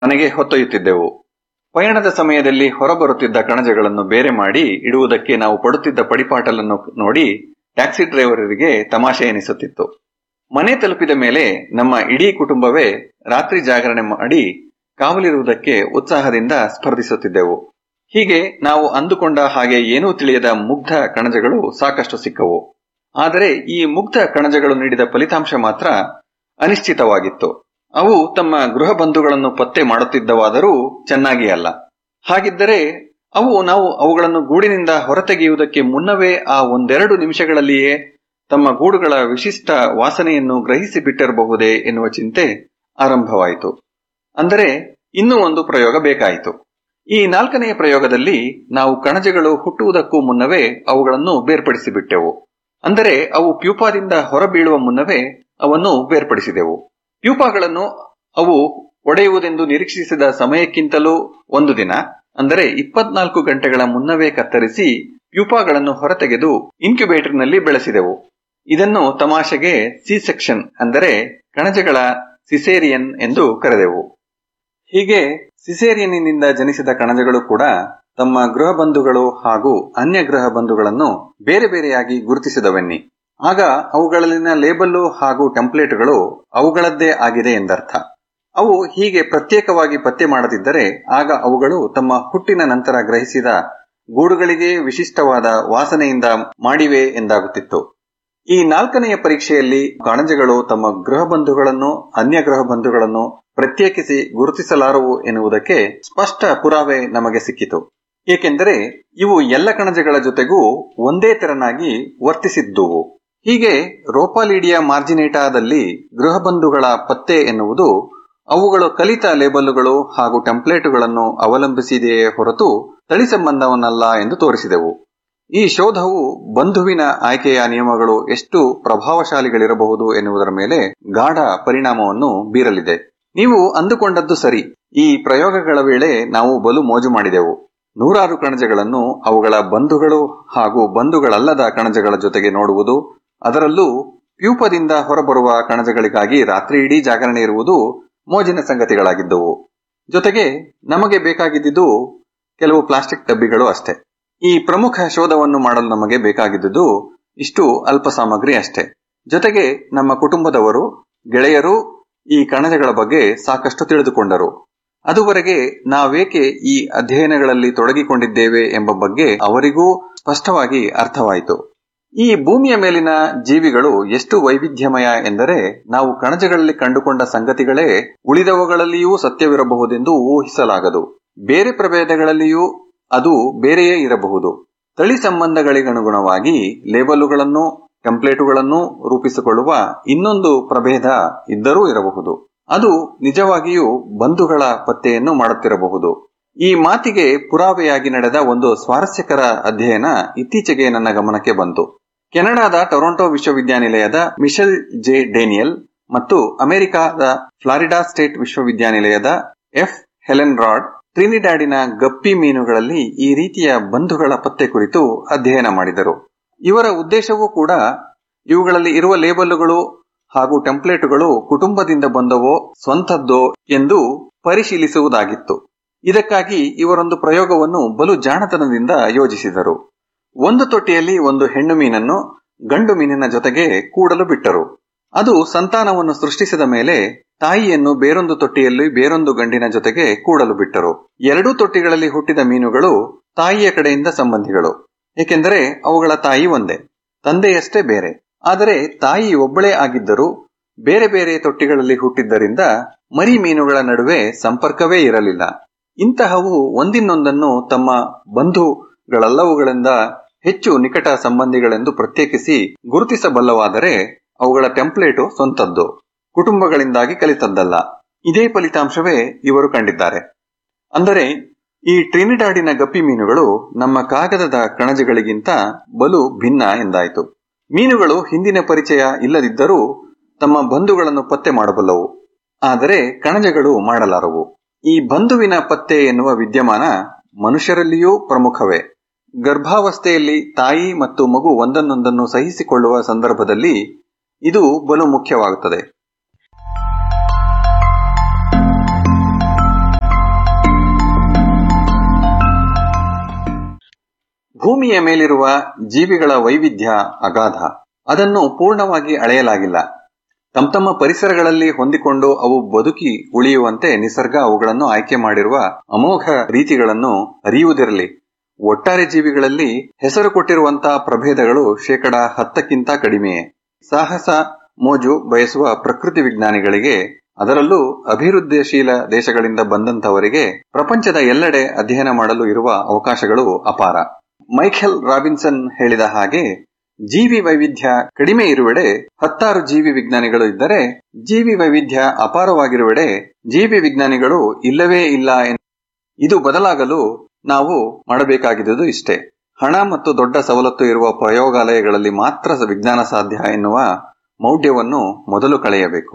ಮನೆಗೆ ಹೊತ್ತೊಯ್ಯುತ್ತಿದ್ದೆವು ಪಯಣದ ಸಮಯದಲ್ಲಿ ಹೊರಬರುತ್ತಿದ್ದ ಕಣಜಗಳನ್ನು ಬೇರೆ ಮಾಡಿ ಇಡುವುದಕ್ಕೆ ನಾವು ಪಡುತ್ತಿದ್ದ ಪಡಿಪಾಟಲನ್ನು ನೋಡಿ ಟ್ಯಾಕ್ಸಿ ಡ್ರೈವರರಿಗೆ ತಮಾಷೆ ಎನಿಸುತ್ತಿತ್ತು ಮನೆ ತಲುಪಿದ ಮೇಲೆ ನಮ್ಮ ಇಡೀ ಕುಟುಂಬವೇ ರಾತ್ರಿ ಜಾಗರಣೆ ಮಾಡಿ ಕಾವಲಿರುವುದಕ್ಕೆ ಉತ್ಸಾಹದಿಂದ ಸ್ಪರ್ಧಿಸುತ್ತಿದ್ದೆವು ಹೀಗೆ ನಾವು ಅಂದುಕೊಂಡ ಹಾಗೆ ಏನೂ ತಿಳಿಯದ ಮುಗ್ಧ ಕಣಜಗಳು ಸಾಕಷ್ಟು ಸಿಕ್ಕವು ಆದರೆ ಈ ಮುಗ್ಧ ಕಣಜಗಳು ನೀಡಿದ ಫಲಿತಾಂಶ ಮಾತ್ರ ಅನಿಶ್ಚಿತವಾಗಿತ್ತು ಅವು ತಮ್ಮ ಗೃಹ ಬಂಧುಗಳನ್ನು ಪತ್ತೆ ಮಾಡುತ್ತಿದ್ದವಾದರೂ ಚೆನ್ನಾಗಿ ಅಲ್ಲ ಹಾಗಿದ್ದರೆ ಅವು ನಾವು ಅವುಗಳನ್ನು ಗೂಡಿನಿಂದ ಹೊರತೆಗೆಯುವುದಕ್ಕೆ ಮುನ್ನವೇ ಆ ಒಂದೆರಡು ನಿಮಿಷಗಳಲ್ಲಿಯೇ ತಮ್ಮ ಗೂಡುಗಳ ವಿಶಿಷ್ಟ ವಾಸನೆಯನ್ನು ಗ್ರಹಿಸಿ ಬಿಟ್ಟಿರಬಹುದೇ ಎನ್ನುವ ಚಿಂತೆ ಆರಂಭವಾಯಿತು ಅಂದರೆ ಇನ್ನೂ ಒಂದು ಪ್ರಯೋಗ ಬೇಕಾಯಿತು ಈ ನಾಲ್ಕನೆಯ ಪ್ರಯೋಗದಲ್ಲಿ ನಾವು ಕಣಜಗಳು ಹುಟ್ಟುವುದಕ್ಕೂ ಮುನ್ನವೇ ಅವುಗಳನ್ನು ಬೇರ್ಪಡಿಸಿ ಬಿಟ್ಟೆವು ಅಂದರೆ ಅವು ಪ್ಯೂಪಾದಿಂದ ಹೊರಬೀಳುವ ಮುನ್ನವೇ ಅವನ್ನು ಬೇರ್ಪಡಿಸಿದೆವು ಪ್ಯೂಪಾಗಳನ್ನು ಅವು ಒಡೆಯುವುದೆಂದು ನಿರೀಕ್ಷಿಸಿದ ಸಮಯಕ್ಕಿಂತಲೂ ಒಂದು ದಿನ ಅಂದರೆ ಇಪ್ಪತ್ನಾಲ್ಕು ಗಂಟೆಗಳ ಮುನ್ನವೇ ಕತ್ತರಿಸಿ ಪ್ಯೂಪಾಗಳನ್ನು ಹೊರತೆಗೆದು ಇನ್ಕ್ಯುಬೇಟರ್ನಲ್ಲಿ ಬೆಳೆಸಿದೆವು ಇದನ್ನು ತಮಾಷೆಗೆ ಸಿ ಸೆಕ್ಷನ್ ಅಂದರೆ ಕಣಜಗಳ ಸಿಸೇರಿಯನ್ ಎಂದು ಕರೆದೆವು ಹೀಗೆ ಸಿಸೇರಿಯನ್ನಿಂದ ಜನಿಸಿದ ಕಣಜಗಳು ಕೂಡ ತಮ್ಮ ಗೃಹ ಬಂಧುಗಳು ಹಾಗೂ ಅನ್ಯ ಗೃಹ ಬಂಧುಗಳನ್ನು ಬೇರೆ ಬೇರೆಯಾಗಿ ಗುರುತಿಸಿದವೆನ್ನಿ ಆಗ ಅವುಗಳಲ್ಲಿನ ಲೇಬಲ್ಲು ಹಾಗೂ ಟೆಂಪ್ಲೇಟ್ಗಳು ಅವುಗಳದ್ದೇ ಆಗಿದೆ ಎಂದರ್ಥ ಅವು ಹೀಗೆ ಪ್ರತ್ಯೇಕವಾಗಿ ಪತ್ತೆ ಮಾಡದಿದ್ದರೆ ಆಗ ಅವುಗಳು ತಮ್ಮ ಹುಟ್ಟಿನ ನಂತರ ಗ್ರಹಿಸಿದ ಗೂಡುಗಳಿಗೆ ವಿಶಿಷ್ಟವಾದ ವಾಸನೆಯಿಂದ ಮಾಡಿವೆ ಎಂದಾಗುತ್ತಿತ್ತು ಈ ನಾಲ್ಕನೆಯ ಪರೀಕ್ಷೆಯಲ್ಲಿ ಕಣಜಗಳು ತಮ್ಮ ಗೃಹ ಬಂಧುಗಳನ್ನು ಅನ್ಯ ಗೃಹ ಬಂಧುಗಳನ್ನು ಪ್ರತ್ಯೇಕಿಸಿ ಗುರುತಿಸಲಾರವು ಎನ್ನುವುದಕ್ಕೆ ಸ್ಪಷ್ಟ ಪುರಾವೆ ನಮಗೆ ಸಿಕ್ಕಿತು ಏಕೆಂದರೆ ಇವು ಎಲ್ಲ ಕಣಜಗಳ ಜೊತೆಗೂ ಒಂದೇ ತೆರನಾಗಿ ವರ್ತಿಸಿದ್ದುವು ಹೀಗೆ ರೋಪಾಲಿಡಿಯಾ ಮಾರ್ಜಿನೇಟಾದಲ್ಲಿ ಗೃಹ ಬಂಧುಗಳ ಪತ್ತೆ ಎನ್ನುವುದು ಅವುಗಳು ಕಲಿತ ಲೇಬಲ್ಲುಗಳು ಹಾಗೂ ಟೆಂಪ್ಲೇಟುಗಳನ್ನು ಅವಲಂಬಿಸಿದೆಯೇ ಹೊರತು ತಳಿ ಸಂಬಂಧವನ್ನಲ್ಲ ಎಂದು ತೋರಿಸಿದೆವು ಈ ಶೋಧವು ಬಂಧುವಿನ ಆಯ್ಕೆಯ ನಿಯಮಗಳು ಎಷ್ಟು ಪ್ರಭಾವಶಾಲಿಗಳಿರಬಹುದು ಎನ್ನುವುದರ ಮೇಲೆ ಗಾಢ ಪರಿಣಾಮವನ್ನು ಬೀರಲಿದೆ ನೀವು ಅಂದುಕೊಂಡದ್ದು ಸರಿ ಈ ಪ್ರಯೋಗಗಳ ವೇಳೆ ನಾವು ಬಲು ಮೋಜು ಮಾಡಿದೆವು ನೂರಾರು ಕಣಜಗಳನ್ನು ಅವುಗಳ ಬಂಧುಗಳು ಹಾಗೂ ಬಂಧುಗಳಲ್ಲದ ಕಣಜಗಳ ಜೊತೆಗೆ ನೋಡುವುದು ಅದರಲ್ಲೂ ಪ್ಯೂಪದಿಂದ ಹೊರಬರುವ ಕಣಜಗಳಿಗಾಗಿ ರಾತ್ರಿ ಇಡೀ ಜಾಗರಣೆ ಇರುವುದು ಮೋಜಿನ ಸಂಗತಿಗಳಾಗಿದ್ದವು ಜೊತೆಗೆ ನಮಗೆ ಬೇಕಾಗಿದ್ದುದು ಕೆಲವು ಪ್ಲಾಸ್ಟಿಕ್ ಡಬ್ಬಿಗಳು ಅಷ್ಟೇ ಈ ಪ್ರಮುಖ ಶೋಧವನ್ನು ಮಾಡಲು ನಮಗೆ ಬೇಕಾಗಿದ್ದುದು ಇಷ್ಟು ಅಲ್ಪ ಸಾಮಗ್ರಿ ಅಷ್ಟೇ ಜೊತೆಗೆ ನಮ್ಮ ಕುಟುಂಬದವರು ಗೆಳೆಯರು ಈ ಕಣಜಗಳ ಬಗ್ಗೆ ಸಾಕಷ್ಟು ತಿಳಿದುಕೊಂಡರು ಅದುವರೆಗೆ ನಾವೇಕೆ ಈ ಅಧ್ಯಯನಗಳಲ್ಲಿ ತೊಡಗಿಕೊಂಡಿದ್ದೇವೆ ಎಂಬ ಬಗ್ಗೆ ಅವರಿಗೂ ಸ್ಪಷ್ಟವಾಗಿ ಅರ್ಥವಾಯಿತು ಈ ಭೂಮಿಯ ಮೇಲಿನ ಜೀವಿಗಳು ಎಷ್ಟು ವೈವಿಧ್ಯಮಯ ಎಂದರೆ ನಾವು ಕಣಜಗಳಲ್ಲಿ ಕಂಡುಕೊಂಡ ಸಂಗತಿಗಳೇ ಉಳಿದವುಗಳಲ್ಲಿಯೂ ಸತ್ಯವಿರಬಹುದೆಂದು ಊಹಿಸಲಾಗದು ಬೇರೆ ಪ್ರಭೇದಗಳಲ್ಲಿಯೂ ಅದು ಬೇರೆಯೇ ಇರಬಹುದು ತಳಿ ಸಂಬಂಧಗಳಿಗನುಗುಣವಾಗಿ ಲೇಬಲ್ಲುಗಳನ್ನು ಟೆಂಪ್ಲೇಟುಗಳನ್ನು ರೂಪಿಸಿಕೊಳ್ಳುವ ಇನ್ನೊಂದು ಪ್ರಭೇದ ಇದ್ದರೂ ಇರಬಹುದು ಅದು ನಿಜವಾಗಿಯೂ ಬಂಧುಗಳ ಪತ್ತೆಯನ್ನು ಮಾಡುತ್ತಿರಬಹುದು ಈ ಮಾತಿಗೆ ಪುರಾವೆಯಾಗಿ ನಡೆದ ಒಂದು ಸ್ವಾರಸ್ಯಕರ ಅಧ್ಯಯನ ಇತ್ತೀಚೆಗೆ ನನ್ನ ಗಮನಕ್ಕೆ ಬಂತು ಕೆನಡಾದ ಟೊರೊಂಟೊ ವಿಶ್ವವಿದ್ಯಾನಿಲಯದ ಮಿಶೆಲ್ ಜೆ ಡೇನಿಯಲ್ ಮತ್ತು ಅಮೆರಿಕಾದ ಫ್ಲಾರಿಡಾ ಸ್ಟೇಟ್ ವಿಶ್ವವಿದ್ಯಾನಿಲಯದ ಎಫ್ ಹೆಲೆನ್ ರಾಡ್ ಟ್ರಿನಿಡಾಡಿನ ಗಪ್ಪಿ ಮೀನುಗಳಲ್ಲಿ ಈ ರೀತಿಯ ಬಂಧುಗಳ ಪತ್ತೆ ಕುರಿತು ಅಧ್ಯಯನ ಮಾಡಿದರು ಇವರ ಉದ್ದೇಶವೂ ಕೂಡ ಇವುಗಳಲ್ಲಿ ಇರುವ ಲೇಬಲ್ಲುಗಳು ಹಾಗೂ ಟೆಂಪ್ಲೇಟುಗಳು ಕುಟುಂಬದಿಂದ ಬಂದವೋ ಸ್ವಂತದ್ದೋ ಎಂದು ಪರಿಶೀಲಿಸುವುದಾಗಿತ್ತು ಇದಕ್ಕಾಗಿ ಇವರೊಂದು ಪ್ರಯೋಗವನ್ನು ಬಲು ಜಾಣತನದಿಂದ ಯೋಜಿಸಿದರು ಒಂದು ತೊಟ್ಟಿಯಲ್ಲಿ ಒಂದು ಹೆಣ್ಣು ಮೀನನ್ನು ಗಂಡು ಮೀನಿನ ಜೊತೆಗೆ ಕೂಡಲು ಬಿಟ್ಟರು ಅದು ಸಂತಾನವನ್ನು ಸೃಷ್ಟಿಸಿದ ಮೇಲೆ ತಾಯಿಯನ್ನು ಬೇರೊಂದು ತೊಟ್ಟಿಯಲ್ಲಿ ಬೇರೊಂದು ಗಂಡಿನ ಜೊತೆಗೆ ಕೂಡಲು ಬಿಟ್ಟರು ಎರಡೂ ತೊಟ್ಟಿಗಳಲ್ಲಿ ಹುಟ್ಟಿದ ಮೀನುಗಳು ತಾಯಿಯ ಕಡೆಯಿಂದ ಸಂಬಂಧಿಗಳು ಏಕೆಂದರೆ ಅವುಗಳ ತಾಯಿ ಒಂದೇ ತಂದೆಯಷ್ಟೇ ಬೇರೆ ಆದರೆ ತಾಯಿ ಒಬ್ಬಳೇ ಆಗಿದ್ದರೂ ಬೇರೆ ಬೇರೆ ತೊಟ್ಟಿಗಳಲ್ಲಿ ಹುಟ್ಟಿದ್ದರಿಂದ ಮರಿ ಮೀನುಗಳ ನಡುವೆ ಸಂಪರ್ಕವೇ ಇರಲಿಲ್ಲ ಇಂತಹವು ಒಂದಿನ್ನೊಂದನ್ನು ತಮ್ಮ ಬಂಧುಗಳೆಲ್ಲವುಗಳಿಂದ ಹೆಚ್ಚು ನಿಕಟ ಸಂಬಂಧಿಗಳೆಂದು ಪ್ರತ್ಯೇಕಿಸಿ ಗುರುತಿಸಬಲ್ಲವಾದರೆ ಅವುಗಳ ಟೆಂಪ್ಲೇಟು ಸ್ವಂತದ್ದು ಕುಟುಂಬಗಳಿಂದಾಗಿ ಕಲಿತದ್ದಲ್ಲ ಇದೇ ಫಲಿತಾಂಶವೇ ಇವರು ಕಂಡಿದ್ದಾರೆ ಅಂದರೆ ಈ ಟ್ರಿನಿಡಾಡಿನ ಗಪ್ಪಿ ಮೀನುಗಳು ನಮ್ಮ ಕಾಗದದ ಕಣಜಗಳಿಗಿಂತ ಬಲು ಭಿನ್ನ ಎಂದಾಯಿತು ಮೀನುಗಳು ಹಿಂದಿನ ಪರಿಚಯ ಇಲ್ಲದಿದ್ದರೂ ತಮ್ಮ ಬಂಧುಗಳನ್ನು ಪತ್ತೆ ಮಾಡಬಲ್ಲವು ಆದರೆ ಕಣಜಗಳು ಮಾಡಲಾರವು ಈ ಬಂಧುವಿನ ಪತ್ತೆ ಎನ್ನುವ ವಿದ್ಯಮಾನ ಮನುಷ್ಯರಲ್ಲಿಯೂ ಪ್ರಮುಖವೇ ಗರ್ಭಾವಸ್ಥೆಯಲ್ಲಿ ತಾಯಿ ಮತ್ತು ಮಗು ಒಂದನ್ನೊಂದನ್ನು ಸಹಿಸಿಕೊಳ್ಳುವ ಸಂದರ್ಭದಲ್ಲಿ ಇದು ಬಲು ಮುಖ್ಯವಾಗುತ್ತದೆ ಭೂಮಿಯ ಮೇಲಿರುವ ಜೀವಿಗಳ ವೈವಿಧ್ಯ ಅಗಾಧ ಅದನ್ನು ಪೂರ್ಣವಾಗಿ ಅಳೆಯಲಾಗಿಲ್ಲ ತಮ್ಮ ತಮ್ಮ ಪರಿಸರಗಳಲ್ಲಿ ಹೊಂದಿಕೊಂಡು ಅವು ಬದುಕಿ ಉಳಿಯುವಂತೆ ನಿಸರ್ಗ ಅವುಗಳನ್ನು ಆಯ್ಕೆ ಮಾಡಿರುವ ಅಮೋಘ ರೀತಿಗಳನ್ನು ಅರಿಯುವುದಿರಲಿ ಒಟ್ಟಾರೆ ಜೀವಿಗಳಲ್ಲಿ ಹೆಸರು ಕೊಟ್ಟಿರುವಂತಹ ಪ್ರಭೇದಗಳು ಶೇಕಡ ಹತ್ತಕ್ಕಿಂತ ಕಡಿಮೆಯೇ ಸಾಹಸ ಮೋಜು ಬಯಸುವ ಪ್ರಕೃತಿ ವಿಜ್ಞಾನಿಗಳಿಗೆ ಅದರಲ್ಲೂ ಅಭಿವೃದ್ಧಿಶೀಲ ದೇಶಗಳಿಂದ ಬಂದಂತವರಿಗೆ ಪ್ರಪಂಚದ ಎಲ್ಲೆಡೆ ಅಧ್ಯಯನ ಮಾಡಲು ಇರುವ ಅವಕಾಶಗಳು ಅಪಾರ ಮೈಖೆಲ್ ರಾಬಿನ್ಸನ್ ಹೇಳಿದ ಹಾಗೆ ಜೀವಿ ವೈವಿಧ್ಯ ಕಡಿಮೆ ಇರುವೆಡೆ ಹತ್ತಾರು ಜೀವಿ ವಿಜ್ಞಾನಿಗಳು ಇದ್ದರೆ ಜೀವಿ ವೈವಿಧ್ಯ ಅಪಾರವಾಗಿರುವೆಡೆ ಜೀವಿ ವಿಜ್ಞಾನಿಗಳು ಇಲ್ಲವೇ ಇಲ್ಲ ಇದು ಬದಲಾಗಲು ನಾವು ಮಾಡಬೇಕಾಗಿದ್ದುದು ಇಷ್ಟೇ ಹಣ ಮತ್ತು ದೊಡ್ಡ ಸವಲತ್ತು ಇರುವ ಪ್ರಯೋಗಾಲಯಗಳಲ್ಲಿ ಮಾತ್ರ ವಿಜ್ಞಾನ ಸಾಧ್ಯ ಎನ್ನುವ ಮೌಢ್ಯವನ್ನು ಮೊದಲು ಕಳೆಯಬೇಕು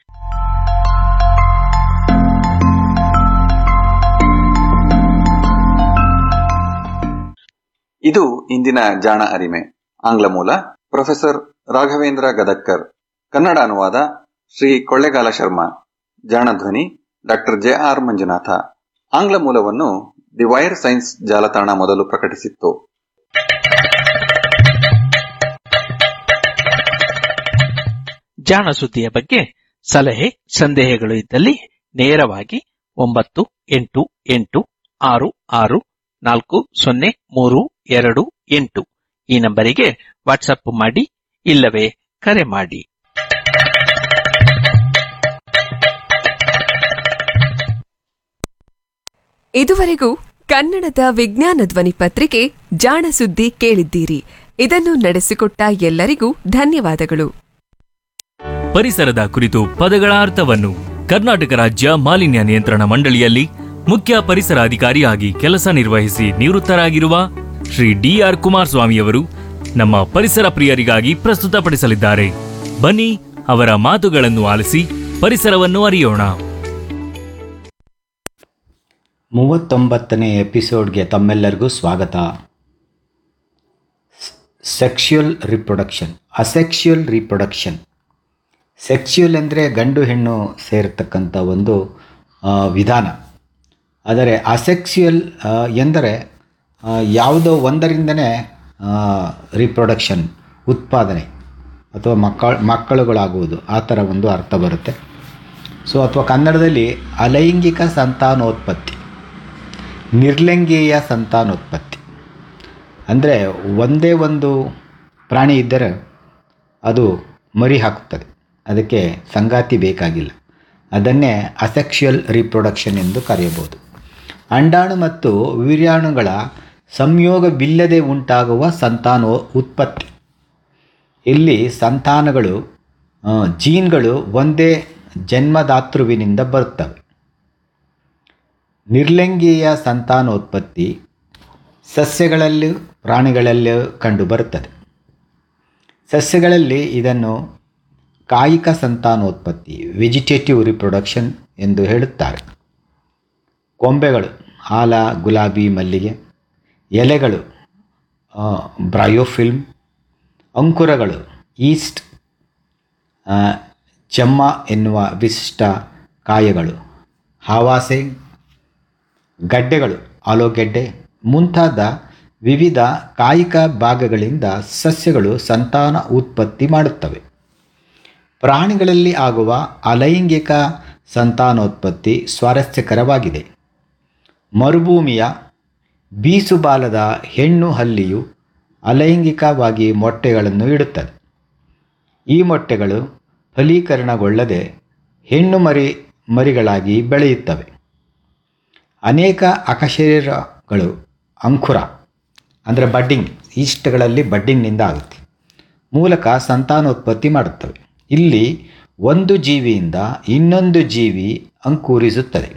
ಇದು ಇಂದಿನ ಜಾಣ ಅರಿಮೆ ಆಂಗ್ಲ ಮೂಲ ಪ್ರೊಫೆಸರ್ ರಾಘವೇಂದ್ರ ಗದಕ್ಕರ್ ಕನ್ನಡ ಅನುವಾದ ಶ್ರೀ ಕೊಳ್ಳೆಗಾಲ ಶರ್ಮಾ ಜಾಣಧ್ವನಿ ಡಾಕ್ಟರ್ ಜೆ ಆರ್ ಮಂಜುನಾಥ ಆಂಗ್ಲ ಮೂಲವನ್ನು ದಿ ವೈರ್ ಸೈನ್ಸ್ ಜಾಲತಾಣ ಮೊದಲು ಪ್ರಕಟಿಸಿತ್ತು ಜಾಣ ಸುದ್ದಿಯ ಬಗ್ಗೆ ಸಲಹೆ ಸಂದೇಹಗಳು ಇದ್ದಲ್ಲಿ ನೇರವಾಗಿ ಒಂಬತ್ತು ಎಂಟು ಎಂಟು ಆರು ಆರು ನಾಲ್ಕು ಸೊನ್ನೆ ಮೂರು ಎರಡು ಎಂಟು ಈ ನಂಬರಿಗೆ ವಾಟ್ಸಪ್ ಮಾಡಿ ಇಲ್ಲವೇ ಕರೆ ಮಾಡಿ ಇದುವರೆಗೂ ಕನ್ನಡದ ವಿಜ್ಞಾನ ಧ್ವನಿ ಪತ್ರಿಕೆ ಜಾಣ ಸುದ್ದಿ ಕೇಳಿದ್ದೀರಿ ಇದನ್ನು ನಡೆಸಿಕೊಟ್ಟ ಎಲ್ಲರಿಗೂ ಧನ್ಯವಾದಗಳು ಪರಿಸರದ ಕುರಿತು ಪದಗಳ ಅರ್ಥವನ್ನು ಕರ್ನಾಟಕ ರಾಜ್ಯ ಮಾಲಿನ್ಯ ನಿಯಂತ್ರಣ ಮಂಡಳಿಯಲ್ಲಿ ಮುಖ್ಯ ಪರಿಸರ ಅಧಿಕಾರಿಯಾಗಿ ಕೆಲಸ ನಿರ್ವಹಿಸಿ ನಿವೃತ್ತರಾಗಿರುವ ಶ್ರೀ ಡಿಆರ್ ಕುಮಾರಸ್ವಾಮಿಯವರು ನಮ್ಮ ಪರಿಸರ ಪ್ರಿಯರಿಗಾಗಿ ಪ್ರಸ್ತುತಪಡಿಸಲಿದ್ದಾರೆ ಬನ್ನಿ ಅವರ ಮಾತುಗಳನ್ನು ಆಲಿಸಿ ಪರಿಸರವನ್ನು ಅರಿಯೋಣ ಮೂವತ್ತೊಂಬತ್ತನೇ ಎಪಿಸೋಡ್ಗೆ ತಮ್ಮೆಲ್ಲರಿಗೂ ಸ್ವಾಗತ ಸೆಕ್ಷ್ಯುಯಲ್ ರಿಪ್ರೊಡಕ್ಷನ್ ಅಸೆಕ್ಷ್ಯುಯಲ್ ರಿಪ್ರೊಡಕ್ಷನ್ ಸೆಕ್ಷ್ಯುಯಲ್ ಅಂದರೆ ಗಂಡು ಹೆಣ್ಣು ಸೇರತಕ್ಕಂಥ ಒಂದು ಆ, ವಿಧಾನ ಆದರೆ ಅಸೆಕ್ಸ್ಯುಯಲ್ ಎಂದರೆ ಆ, ಯಾವುದೋ ಒಂದರಿಂದನೇ ರಿಪ್ರೊಡಕ್ಷನ್ ಉತ್ಪಾದನೆ ಅಥವಾ ಮಕ್ಕಳ ಮಕ್ಕಳುಗಳಾಗುವುದು ಆ ಥರ ಒಂದು ಅರ್ಥ ಬರುತ್ತೆ ಸೊ ಅಥವಾ ಕನ್ನಡದಲ್ಲಿ ಅಲೈಂಗಿಕ ಸಂತಾನೋತ್ಪತ್ತಿ ನಿರ್ಲಿಂಗೀಯ ಸಂತಾನೋತ್ಪತ್ತಿ ಅಂದರೆ ಒಂದೇ ಒಂದು ಪ್ರಾಣಿ ಇದ್ದರೆ ಅದು ಮರಿ ಹಾಕುತ್ತದೆ ಅದಕ್ಕೆ ಸಂಗಾತಿ ಬೇಕಾಗಿಲ್ಲ ಅದನ್ನೇ ಅಸೆಕ್ಷುಯಲ್ ರಿಪ್ರೊಡಕ್ಷನ್ ಎಂದು ಕರೆಯಬಹುದು ಅಂಡಾಣು ಮತ್ತು ವೀರ್ಯಾಣುಗಳ ಸಂಯೋಗವಿಲ್ಲದೆ ಉಂಟಾಗುವ ಸಂತಾನೋ ಉತ್ಪತ್ತಿ ಇಲ್ಲಿ ಸಂತಾನಗಳು ಆ, ಜೀನ್ಗಳು ಒಂದೇ ಜನ್ಮದಾತೃವಿನಿಂದ ಬರುತ್ತವೆ ನಿರ್ಲಿಂಗೀಯ ಸಂತಾನೋತ್ಪತ್ತಿ ಸಸ್ಯಗಳಲ್ಲೂ ಪ್ರಾಣಿಗಳಲ್ಲೂ ಕಂಡುಬರುತ್ತದೆ ಸಸ್ಯಗಳಲ್ಲಿ ಇದನ್ನು ಕಾಯಿಕ ಸಂತಾನೋತ್ಪತ್ತಿ ವೆಜಿಟೇಟಿವ್ ರಿಪ್ರೊಡಕ್ಷನ್ ಎಂದು ಹೇಳುತ್ತಾರೆ ಕೊಂಬೆಗಳು ಆಲ ಗುಲಾಬಿ ಮಲ್ಲಿಗೆ ಎಲೆಗಳು ಆ, ಬ್ರಯೋಫಿಲ್ಮ್ ಅಂಕುರಗಳು ಈಸ್ಟ್ ಆ, ಚೆಮ್ಮ ಎನ್ನುವ ವಿಶಿಷ್ಟ ಕಾಯಗಳು ಹಾವಾಸೆ ಗಡ್ಡೆಗಳು ಆಲೂಗೆಡ್ಡೆ ಮುಂತಾದ ವಿವಿಧ ಕಾಯಿಕ ಭಾಗಗಳಿಂದ ಸಸ್ಯಗಳು ಸಂತಾನ ಉತ್ಪತ್ತಿ ಮಾಡುತ್ತವೆ ಪ್ರಾಣಿಗಳಲ್ಲಿ ಆಗುವ ಅಲೈಂಗಿಕ ಸಂತಾನೋತ್ಪತ್ತಿ ಸ್ವಾರಸ್ಯಕರವಾಗಿದೆ ಮರುಭೂಮಿಯ ಬೀಸುಬಾಲದ ಹೆಣ್ಣು ಹಲ್ಲಿಯು ಅಲೈಂಗಿಕವಾಗಿ ಮೊಟ್ಟೆಗಳನ್ನು ಇಡುತ್ತದೆ ಈ ಮೊಟ್ಟೆಗಳು ಫಲೀಕರಣಗೊಳ್ಳದೆ ಹೆಣ್ಣು ಮರಿ ಮರಿಗಳಾಗಿ ಬೆಳೆಯುತ್ತವೆ ಅನೇಕ ಅಕಶೇರುಗಳು ಅಂಕುರ ಅಂದರೆ ಬಡ್ಡಿಂಗ್ ಈಸ್ಟ್ಗಳಲ್ಲಿ ಬಡ್ಡಿಂಗ್ನಿಂದ ಆಗುತ್ತೆ ಮೂಲಕ ಸಂತಾನೋತ್ಪತ್ತಿ ಮಾಡುತ್ತವೆ ಇಲ್ಲಿ ಒಂದು ಜೀವಿಯಿಂದ ಇನ್ನೊಂದು ಜೀವಿ ಅಂಕುರಿಸುತ್ತದೆ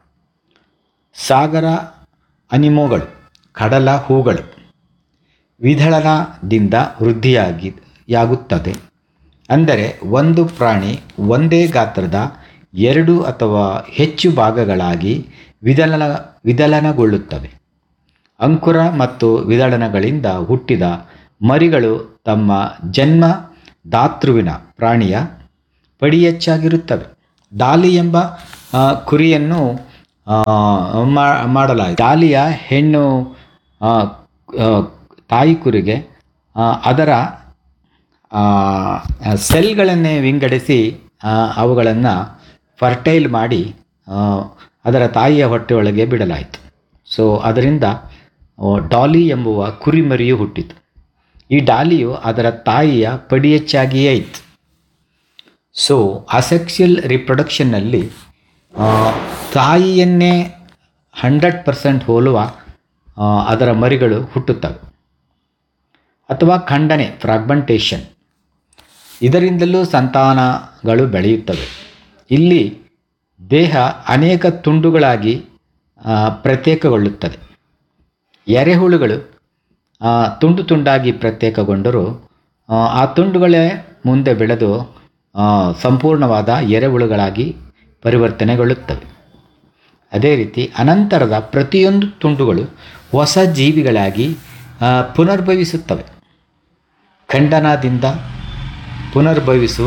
ಸಾಗರ ಅನಿಮೋಗಳು ಕಡಲ ಹೂಗಳು ವಿದಳನದಿಂದ ವೃದ್ಧಿಯಾಗಿ ಯಾಗುತ್ತದೆ ಅಂದರೆ ಒಂದು ಪ್ರಾಣಿ ಒಂದೇ ಗಾತ್ರದ ಎರಡು ಅಥವಾ ಹೆಚ್ಚು ಭಾಗಗಳಾಗಿ ವಿದಲನ ವಿದಲನಗೊಳ್ಳುತ್ತವೆ ಅಂಕುರ ಮತ್ತು ವಿದಳನಗಳಿಂದ ಹುಟ್ಟಿದ ಮರಿಗಳು ತಮ್ಮ ಜನ್ಮ ದಾತೃವಿನ ಪ್ರಾಣಿಯ ಪಡಿಯಚ್ಚಾಗಿರುತ್ತವೆ ಡಾಲಿ ಎಂಬ ಆ, ಕುರಿಯನ್ನು ಆ, ಮಾ- ಮಾಡಲಾಗಿದೆ ಡಾಲಿಯ ಹೆಣ್ಣು ಆ, ಆ, ತಾಯಿ ಕುರಿಗೆ ಆ, ಅದರ ಆ, ಸೆಲ್ಗಳನ್ನೇ ವಿಂಗಡಿಸಿ ಅವುಗಳನ್ನು ಫರ್ಟೈಲ್ ಮಾಡಿ ಆ, ಅದರ ತಾಯಿಯ ಹೊಟ್ಟೆಯೊಳಗೆ ಬಿಡಲಾಯಿತು ಸೊ ಅದರಿಂದ ಆ, ಡಾಲಿ ಎಂಬುವ ಕುರಿಮರಿಯು ಹುಟ್ಟಿತು ಈ ಡಾಲಿಯು ಅದರ ತಾಯಿಯ ಪಡಿಯಚ್ಚಾಗಿಯೇ ಇತ್ತು ಸೊ ಅಸೆಕ್ಸುಯಲ್ ರಿಪ್ರೊಡಕ್ಷನ್ನಲ್ಲಿ ಆ, ತಾಯಿಯನ್ನೇ ಹಂಡ್ರೆಡ್ ಪರ್ಸೆಂಟ್ ಹೋಲುವ ಆ, ಅದರ ಮರಿಗಳು ಹುಟ್ಟುತ್ತವೆ ಅಥವಾ ಖಂಡನೆ ಫ್ರಾಗ್ಮೆಂಟೇಷನ್ ಇದರಿಂದಲೂ ಸಂತಾನಗಳು ಬೆಳೆಯುತ್ತವೆ ಇಲ್ಲಿ ದೇಹ ಅನೇಕ ತುಂಡುಗಳಾಗಿ ಆ, ಪ್ರತ್ಯೇಕಗೊಳ್ಳುತ್ತದೆ ಎರೆಹುಳುಗಳು ಆ, ತುಂಡು ತುಂಡಾಗಿ ಪ್ರತ್ಯೇಕಗೊಂಡರೂ ಆ, ಆ ತುಂಡುಗಳೇ ಮುಂದೆ ಬೆಳೆದು ಆ, ಸಂಪೂರ್ಣವಾದ ಎರೆಹುಳುಗಳಾಗಿ ಪರಿವರ್ತನೆಗೊಳ್ಳುತ್ತವೆ ಅದೇ ರೀತಿ ಅನಂತರದ ಪ್ರತಿಯೊಂದು ತುಂಡುಗಳು ಹೊಸ ಜೀವಿಗಳಾಗಿ ಆ, ಪುನರ್ಭವಿಸುತ್ತವೆ ಖಂಡನದಿಂದ ಪುನರ್ಭವಿಸುವ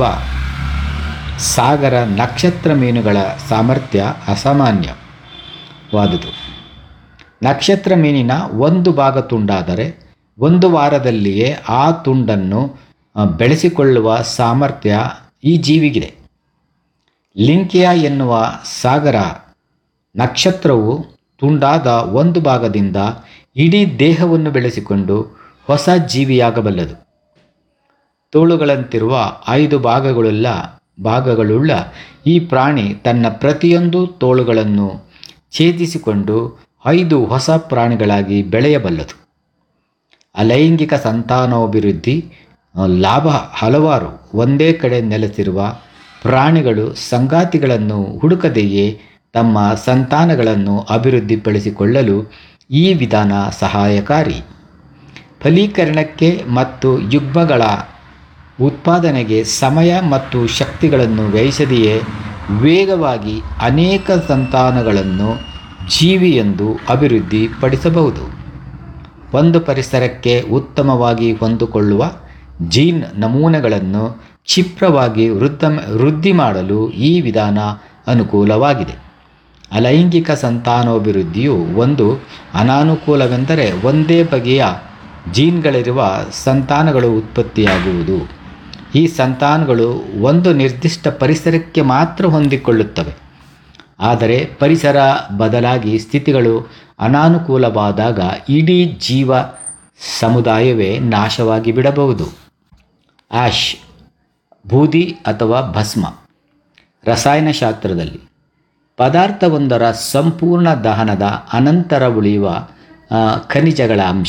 ಸಾಗರ ನಕ್ಷತ್ರ ಮೀನುಗಳ ಸಾಮರ್ಥ್ಯ ಅಸಾಮಾನ್ಯವಾದುದು ನಕ್ಷತ್ರ ಮೀನಿನ ಒಂದು ಭಾಗ ತುಂಡಾದರೆ ಒಂದು ವಾರದಲ್ಲಿಯೇ ಆ ತುಂಡನ್ನು ಆ, ಬೆಳೆಸಿಕೊಳ್ಳುವ ಸಾಮರ್ಥ್ಯ ಈ ಜೀವಿಗಿದೆ ಲಿಂಕಿಯಾ ಎನ್ನುವ ಸಾಗರ ನಕ್ಷತ್ರವು ತುಂಡಾದ ಒಂದು ಭಾಗದಿಂದ ಇಡೀ ದೇಹವನ್ನು ಬೆಳೆಸಿಕೊಂಡು ಹೊಸ ಜೀವಿಯಾಗಬಲ್ಲದು ತೋಳುಗಳಂತಿರುವ ಐದು ಭಾಗಗಳುಳ್ಳ ಭಾಗಗಳುಳ್ಳ ಈ ಪ್ರಾಣಿ ತನ್ನ ಪ್ರತಿಯೊಂದು ತೋಳುಗಳನ್ನು ಛೇದಿಸಿಕೊಂಡು ಐದು ಹೊಸ ಪ್ರಾಣಿಗಳಾಗಿ ಬೆಳೆಯಬಲ್ಲದು ಅಲೈಂಗಿಕ ಸಂತಾನೋಭಿವೃದ್ಧಿ ಆ, ಲಾಭ ಹಲವಾರು ಒಂದೇ ಕಡೆ ನೆಲೆಸಿರುವ ಪ್ರಾಣಿಗಳು ಸಂಗಾತಿಗಳನ್ನು ಹುಡುಕದೆಯೇ ತಮ್ಮ ಸಂತಾನಗಳನ್ನು ಅಭಿವೃದ್ಧಿಪಡಿಸಿಕೊಳ್ಳಲು ಈ ವಿಧಾನ ಸಹಾಯಕಾರಿ ಫಲೀಕರಣಕ್ಕೆ ಮತ್ತು ಯುಗ್ಮಗಳ ಉತ್ಪಾದನೆಗೆ ಸಮಯ ಮತ್ತು ಶಕ್ತಿಗಳನ್ನು ವ್ಯಯಿಸದೆಯೇ ವೇಗವಾಗಿ ಅನೇಕ ಸಂತಾನಗಳನ್ನು ಜೀವಿಯೆಂದು ಅಭಿವೃದ್ಧಿಪಡಿಸಬಹುದು ಒಂದು ಪರಿಸರಕ್ಕೆ ಉತ್ತಮವಾಗಿ ಹೊಂದಿಕೊಳ್ಳುವ ಜೀನ್ ನಮೂನೆಗಳನ್ನು ಕ್ಷಿಪ್ರವಾಗಿ ವೃದ್ಧ ವೃದ್ಧಿ ಮಾಡಲು ಈ ವಿಧಾನ ಅನುಕೂಲವಾಗಿದೆ ಅಲೈಂಗಿಕ ಸಂತಾನೋಭಿವೃದ್ಧಿಯು ಒಂದು ಅನಾನುಕೂಲವೆಂದರೆ ಒಂದೇ ಬಗೆಯ ಜೀನ್ಗಳಿರುವ ಸಂತಾನಗಳು ಉತ್ಪತ್ತಿಯಾಗುವುದು ಈ ಸಂತಾನಗಳು ಒಂದು ನಿರ್ದಿಷ್ಟ ಪರಿಸರಕ್ಕೆ ಮಾತ್ರ ಹೊಂದಿಕೊಳ್ಳುತ್ತವೆ ಆದರೆ ಪರಿಸರ ಬದಲಾಗಿ ಸ್ಥಿತಿಗಳು ಅನಾನುಕೂಲವಾದಾಗ ಇಡೀ ಜೀವ ಸಮುದಾಯವೇ ನಾಶವಾಗಿ ಬಿಡಬಹುದು ಆಶ್ ಬೂದಿ ಅಥವಾ ಭಸ್ಮ ರಸಾಯನಶಾಸ್ತ್ರದಲ್ಲಿ ಪದಾರ್ಥವೊಂದರ ಸಂಪೂರ್ಣ ದಹನದ ಅನಂತರ ಉಳಿಯುವ ಆ, ಖನಿಜಗಳ ಅಂಶ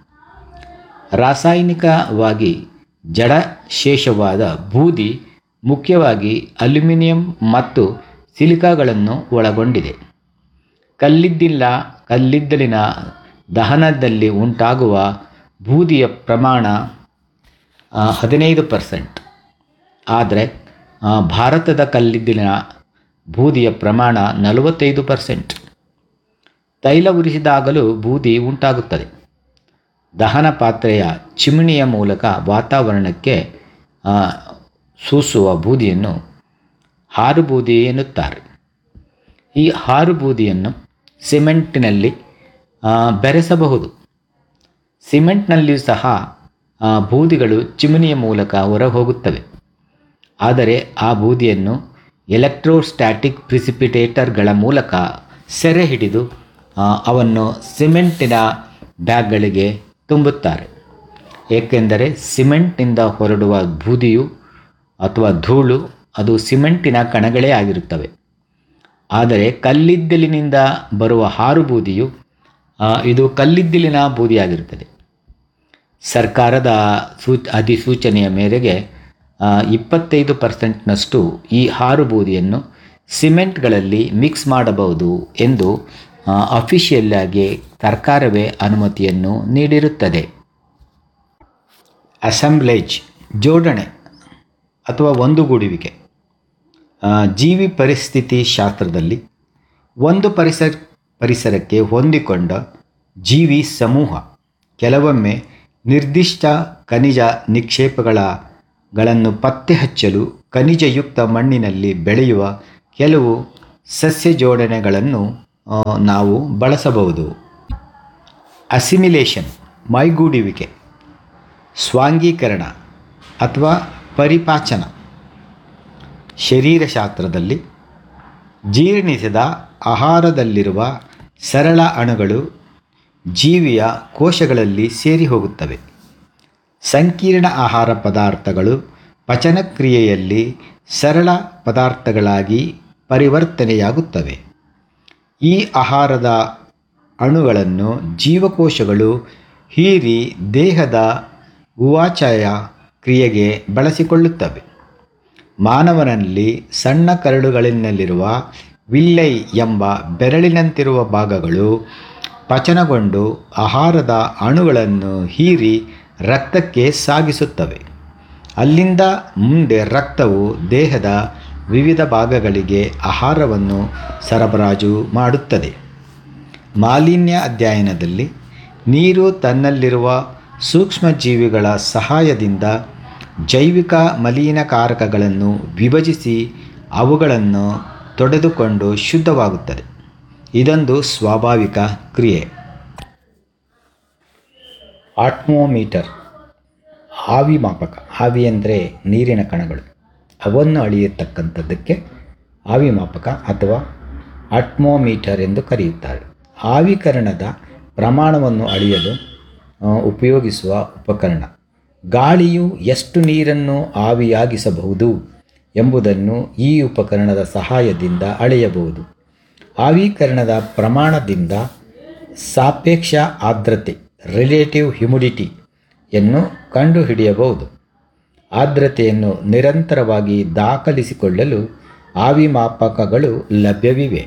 ರಾಸಾಯನಿಕವಾಗಿ ಜಡಶೇಷವಾದ ಬೂದಿ ಮುಖ್ಯವಾಗಿ ಅಲ್ಯೂಮಿನಿಯಂ ಮತ್ತು ಸಿಲಿಕಾಗಳನ್ನು ಒಳಗೊಂಡಿದೆ ಕಲ್ಲಿದ್ದಿಲ್ಲ ಕಲ್ಲಿದ್ದಲಿನ ದಹನದಲ್ಲಿ ಉಂಟಾಗುವ ಬೂದಿಯ ಪ್ರಮಾಣ ಆ, ಹದಿನೈದು ಪರ್ಸೆಂಟ್ ಆದರೆ ಆ, ಭಾರತದ ಕಲ್ಲಿದ್ದಿಲಿನ ಬೂದಿಯ ಪ್ರಮಾಣ ನಲವತ್ತೈದು ಪರ್ಸೆಂಟ್ ತೈಲ ಉರಿಸಿದಾಗಲೂ ಬೂದಿ ಉಂಟಾಗುತ್ತದೆ ದಹನ ಪಾತ್ರೆಯ ಚಿಮಣಿಯ ಮೂಲಕ ವಾತಾವರಣಕ್ಕೆ ಆ, ಸೂಸುವ ಬೂದಿಯನ್ನು ಹಾರು ಬೂದಿ ಎನ್ನುತ್ತಾರೆ ಈ ಹಾರು ಬೂದಿಯನ್ನು ಸಿಮೆಂಟಿನಲ್ಲಿ ಆ, ಬೆರೆಸಬಹುದು ಸಿಮೆಂಟ್ನಲ್ಲಿಯೂ ಸಹ ಆ, ಬೂದಿಗಳು ಚಿಮಣಿಯ ಮೂಲಕ ಹೊರಹೋಗುತ್ತವೆ ಆದರೆ ಆ ಬೂದಿಯನ್ನು ಎಲೆಕ್ಟ್ರೋಸ್ಟ್ಯಾಟಿಕ್ ಪ್ರಿಸಿಪಿಟೇಟರ್ಗಳ ಮೂಲಕ ಸೆರೆ ಹಿಡಿದು ಆ, ಅವನ್ನು ಸಿಮೆಂಟಿನ ಬ್ಯಾಗ್ಗಳಿಗೆ ತುಂಬುತ್ತಾರೆ ಏಕೆಂದರೆ ಸಿಮೆಂಟ್ನಿಂದ ಹೊರಡುವ ಬೂದಿಯು ಅಥವಾ ಧೂಳು ಅದು ಸಿಮೆಂಟಿನ ಕಣಗಳೇ ಆಗಿರುತ್ತವೆ ಆದರೆ ಕಲ್ಲಿದ್ದಲಿನಿಂದ ಬರುವ ಹಾರು ಬೂದಿಯು ಆ, ಇದು ಕಲ್ಲಿದ್ದಲಿನ ಬೂದಿಯಾಗಿರುತ್ತದೆ ಸರ್ಕಾರದ ಸೂ ಅಧಿಸೂಚನೆಯ ಮೇರೆಗೆ ಆ, ಇಪ್ಪತ್ತೈದು ಪರ್ಸೆಂಟ್ನಷ್ಟು ಈ ಹಾರು ಬೂದಿಯನ್ನು ಸಿಮೆಂಟ್ಗಳಲ್ಲಿ ಮಿಕ್ಸ್ ಮಾಡಬಹುದು ಎಂದು ಅಫಿಷಿಯಲ್ ಆಗಿ ಸರ್ಕಾರವೇ ಅನುಮತಿಯನ್ನು ನೀಡಿರುತ್ತದೆ ಅಸೆಂಬ್ಲೇಜ್ ಜೋಡಣೆ ಅಥವಾ ಒಂದುಗೂಡುವಿಕೆ ಆ, ಜೀವಿ ಪರಿಸ್ಥಿತಿ ಶಾಸ್ತ್ರದಲ್ಲಿ ಒಂದು ಪರಿಸರ ಪರಿಸರಕ್ಕೆ ಹೊಂದಿಕೊಂಡ ಜೀವಿ ಸಮೂಹ ಕೆಲವೊಮ್ಮೆ ನಿರ್ದಿಷ್ಟ ಖನಿಜ ನಿಕ್ಷೇಪಗಳ ಗಳನ್ನು ಪತ್ತೆ ಹಚ್ಚಲು ಖನಿಜಯುಕ್ತ ಮಣ್ಣಿನಲ್ಲಿ ಬೆಳೆಯುವ ಕೆಲವು ಸಸ್ಯ ಜೋಡಣೆಗಳನ್ನು ಆ, ನಾವು ಬಳಸಬಹುದು ಅಸಿಮಿಲೇಷನ್ ಮೈಗೂಡುವಿಕೆ ಸ್ವಾಂಗೀಕರಣ ಅಥವಾ ಪರಿಪಾಚನ ಶರೀರಶಾಸ್ತ್ರದಲ್ಲಿ ಜೀರ್ಣಿಸಿದ ಆಹಾರದಲ್ಲಿರುವ ಸರಳ ಅಣುಗಳು ಜೀವಿಯ ಕೋಶಗಳಲ್ಲಿ ಸೇರಿ ಹೋಗುತ್ತವೆ ಸಂಕೀರ್ಣ ಆಹಾರ ಪದಾರ್ಥಗಳು ಪಚನಕ್ರಿಯೆಯಲ್ಲಿ ಸರಳ ಪದಾರ್ಥಗಳಾಗಿ ಪರಿವರ್ತನೆಯಾಗುತ್ತವೆ ಈ ಆಹಾರದ ಅಣುಗಳನ್ನು ಜೀವಕೋಶಗಳು ಹೀರಿ ದೇಹದ ಉವಾಚಯ ಕ್ರಿಯೆಗೆ ಬಳಸಿಕೊಳ್ಳುತ್ತವೆ ಮಾನವನಲ್ಲಿ ಸಣ್ಣ ಕರಳುಗಳಿನಲ್ಲಿರುವ ವಿಲ್ಲೈ ಎಂಬ ಬೆರಳಿನಂತಿರುವ ಭಾಗಗಳು ಪಚನಗೊಂಡು ಆಹಾರದ ಅಣುಗಳನ್ನು ಹೀರಿ ರಕ್ತಕ್ಕೆ ಸಾಗಿಸುತ್ತವೆ ಅಲ್ಲಿಂದ ಮುಂದೆ ರಕ್ತವು ದೇಹದ ವಿವಿಧ ಭಾಗಗಳಿಗೆ ಆಹಾರವನ್ನು ಸರಬರಾಜು ಮಾಡುತ್ತದೆ ಮಾಲಿನ್ಯ ಅಧ್ಯಯನದಲ್ಲಿ ನೀರು ತನ್ನಲ್ಲಿರುವ ಸೂಕ್ಷ್ಮಜೀವಿಗಳ ಸಹಾಯದಿಂದ ಜೈವಿಕ ಮಲಿನಕಾರಕಗಳನ್ನು ವಿಭಜಿಸಿ ಅವುಗಳನ್ನು ತೊಡೆದುಕೊಂಡು ಶುದ್ಧವಾಗುತ್ತದೆ ಇದೊಂದು ಸ್ವಾಭಾವಿಕ ಕ್ರಿಯೆ ಆಟ್ಮೋಮೀಟರ್ ಆವಿ ಮಾಪಕ ಆವಿ ಅಂದರೆ ನೀರಿನ ಕಣಗಳು ಅವನ್ನು ಅಳೆಯತಕ್ಕಂಥದ್ದಕ್ಕೆ ಆವಿ ಮಾಪಕ ಅಥವಾ ಆಟ್ಮೋಮೀಟರ್ ಎಂದು ಕರೆಯುತ್ತಾರೆ ಆವಿಕರಣದ ಪ್ರಮಾಣವನ್ನು ಅಳೆಯಲು ಆ, ಉಪಯೋಗಿಸುವ ಉಪಕರಣ ಗಾಳಿಯು ಎಷ್ಟು ನೀರನ್ನು ಆವಿಯಾಗಿಸಬಹುದು ಎಂಬುದನ್ನು ಈ ಉಪಕರಣದ ಸಹಾಯದಿಂದ ಅಳೆಯಬಹುದು ಆವೀಕರಣದ ಪ್ರಮಾಣದಿಂದ ಸಾಪೇಕ್ಷ ಆರ್ದ್ರತೆ ರಿಲೇಟಿವ್ ಹ್ಯುಮಿಡಿಟಿಯನ್ನು ಕಂಡುಹಿಡಿಯಬಹುದು ಆರ್ದ್ರತೆಯನ್ನು ನಿರಂತರವಾಗಿ ದಾಖಲಿಸಿಕೊಳ್ಳಲು ಆವಿ ಮಾಪಕಗಳು ಲಭ್ಯವಿವೆ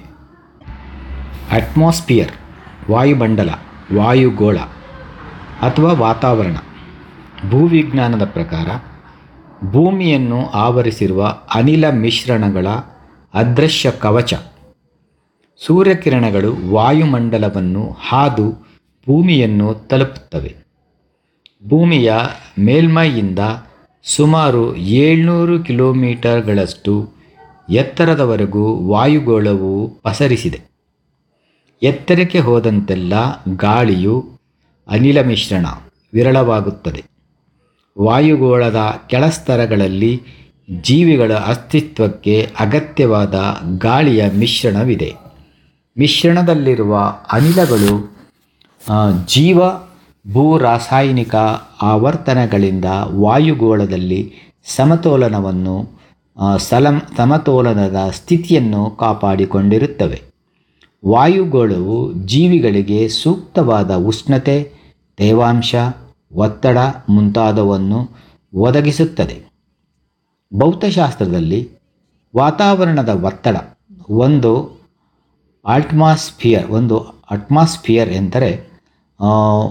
ಅಟ್ಮಾಸ್ಫಿಯರ್ ವಾಯುಮಂಡಲ ವಾಯುಗೋಳ ಅಥವಾ ವಾತಾವರಣ ಭೂವಿಜ್ಞಾನದ ಪ್ರಕಾರ ಭೂಮಿಯನ್ನು ಆವರಿಸಿರುವ ಅನಿಲ ಮಿಶ್ರಣಗಳ ಅದೃಶ್ಯ ಕವಚ ಸೂರ್ಯಕಿರಣಗಳು ವಾಯುಮಂಡಲವನ್ನು ಹಾದು ಭೂಮಿಯನ್ನು ತಲುಪುತ್ತವೆ ಭೂಮಿಯ ಮೇಲ್ಮೈಯಿಂದ ಸುಮಾರು ಏಳ್ನೂರು ಕಿಲೋಮೀಟರ್ಗಳಷ್ಟು ಎತ್ತರದವರೆಗೂ ವಾಯುಗೋಳವು ಪಸರಿಸಿದೆ ಎತ್ತರಕ್ಕೆ ಹೋದಂತೆಲ್ಲ ಗಾಳಿಯು ಅನಿಲ ಮಿಶ್ರಣ ವಿರಳವಾಗುತ್ತದೆ ವಾಯುಗೋಳದ ಕೆಳಸ್ತರಗಳಲ್ಲಿ ಜೀವಿಗಳ ಅಸ್ತಿತ್ವಕ್ಕೆ ಅಗತ್ಯವಾದ ಗಾಳಿಯ ಮಿಶ್ರಣವಿದೆ ಮಿಶ್ರಣದಲ್ಲಿರುವ ಅನಿಲಗಳು ಆ, ಜೀವ ಭೂ ರಾಸಾಯನಿಕ ಆವರ್ತನಗಳಿಂದ ವಾಯುಗೋಳದಲ್ಲಿ ಸಮತೋಲನವನ್ನು ಆ, ಸಲಂ ಸಮತೋಲನದ ಸ್ಥಿತಿಯನ್ನು ಕಾಪಾಡಿಕೊಂಡಿರುತ್ತವೆ ವಾಯುಗೋಳವು ಜೀವಿಗಳಿಗೆ ಸೂಕ್ತವಾದ ಉಷ್ಣತೆ ತೇವಾಂಶ ಒತ್ತಡ ಮುಂತಾದವನ್ನು ಒದಗಿಸುತ್ತದೆ ಭೌತಶಾಸ್ತ್ರದಲ್ಲಿ ವಾತಾವರಣದ ಒತ್ತಡ ಒಂದು ಅಟ್ಮಾಸ್ಫಿಯರ್ ಒಂದು ಅಟ್ಮಾಸ್ಫಿಯರ್ ಎಂದರೆ ಆ,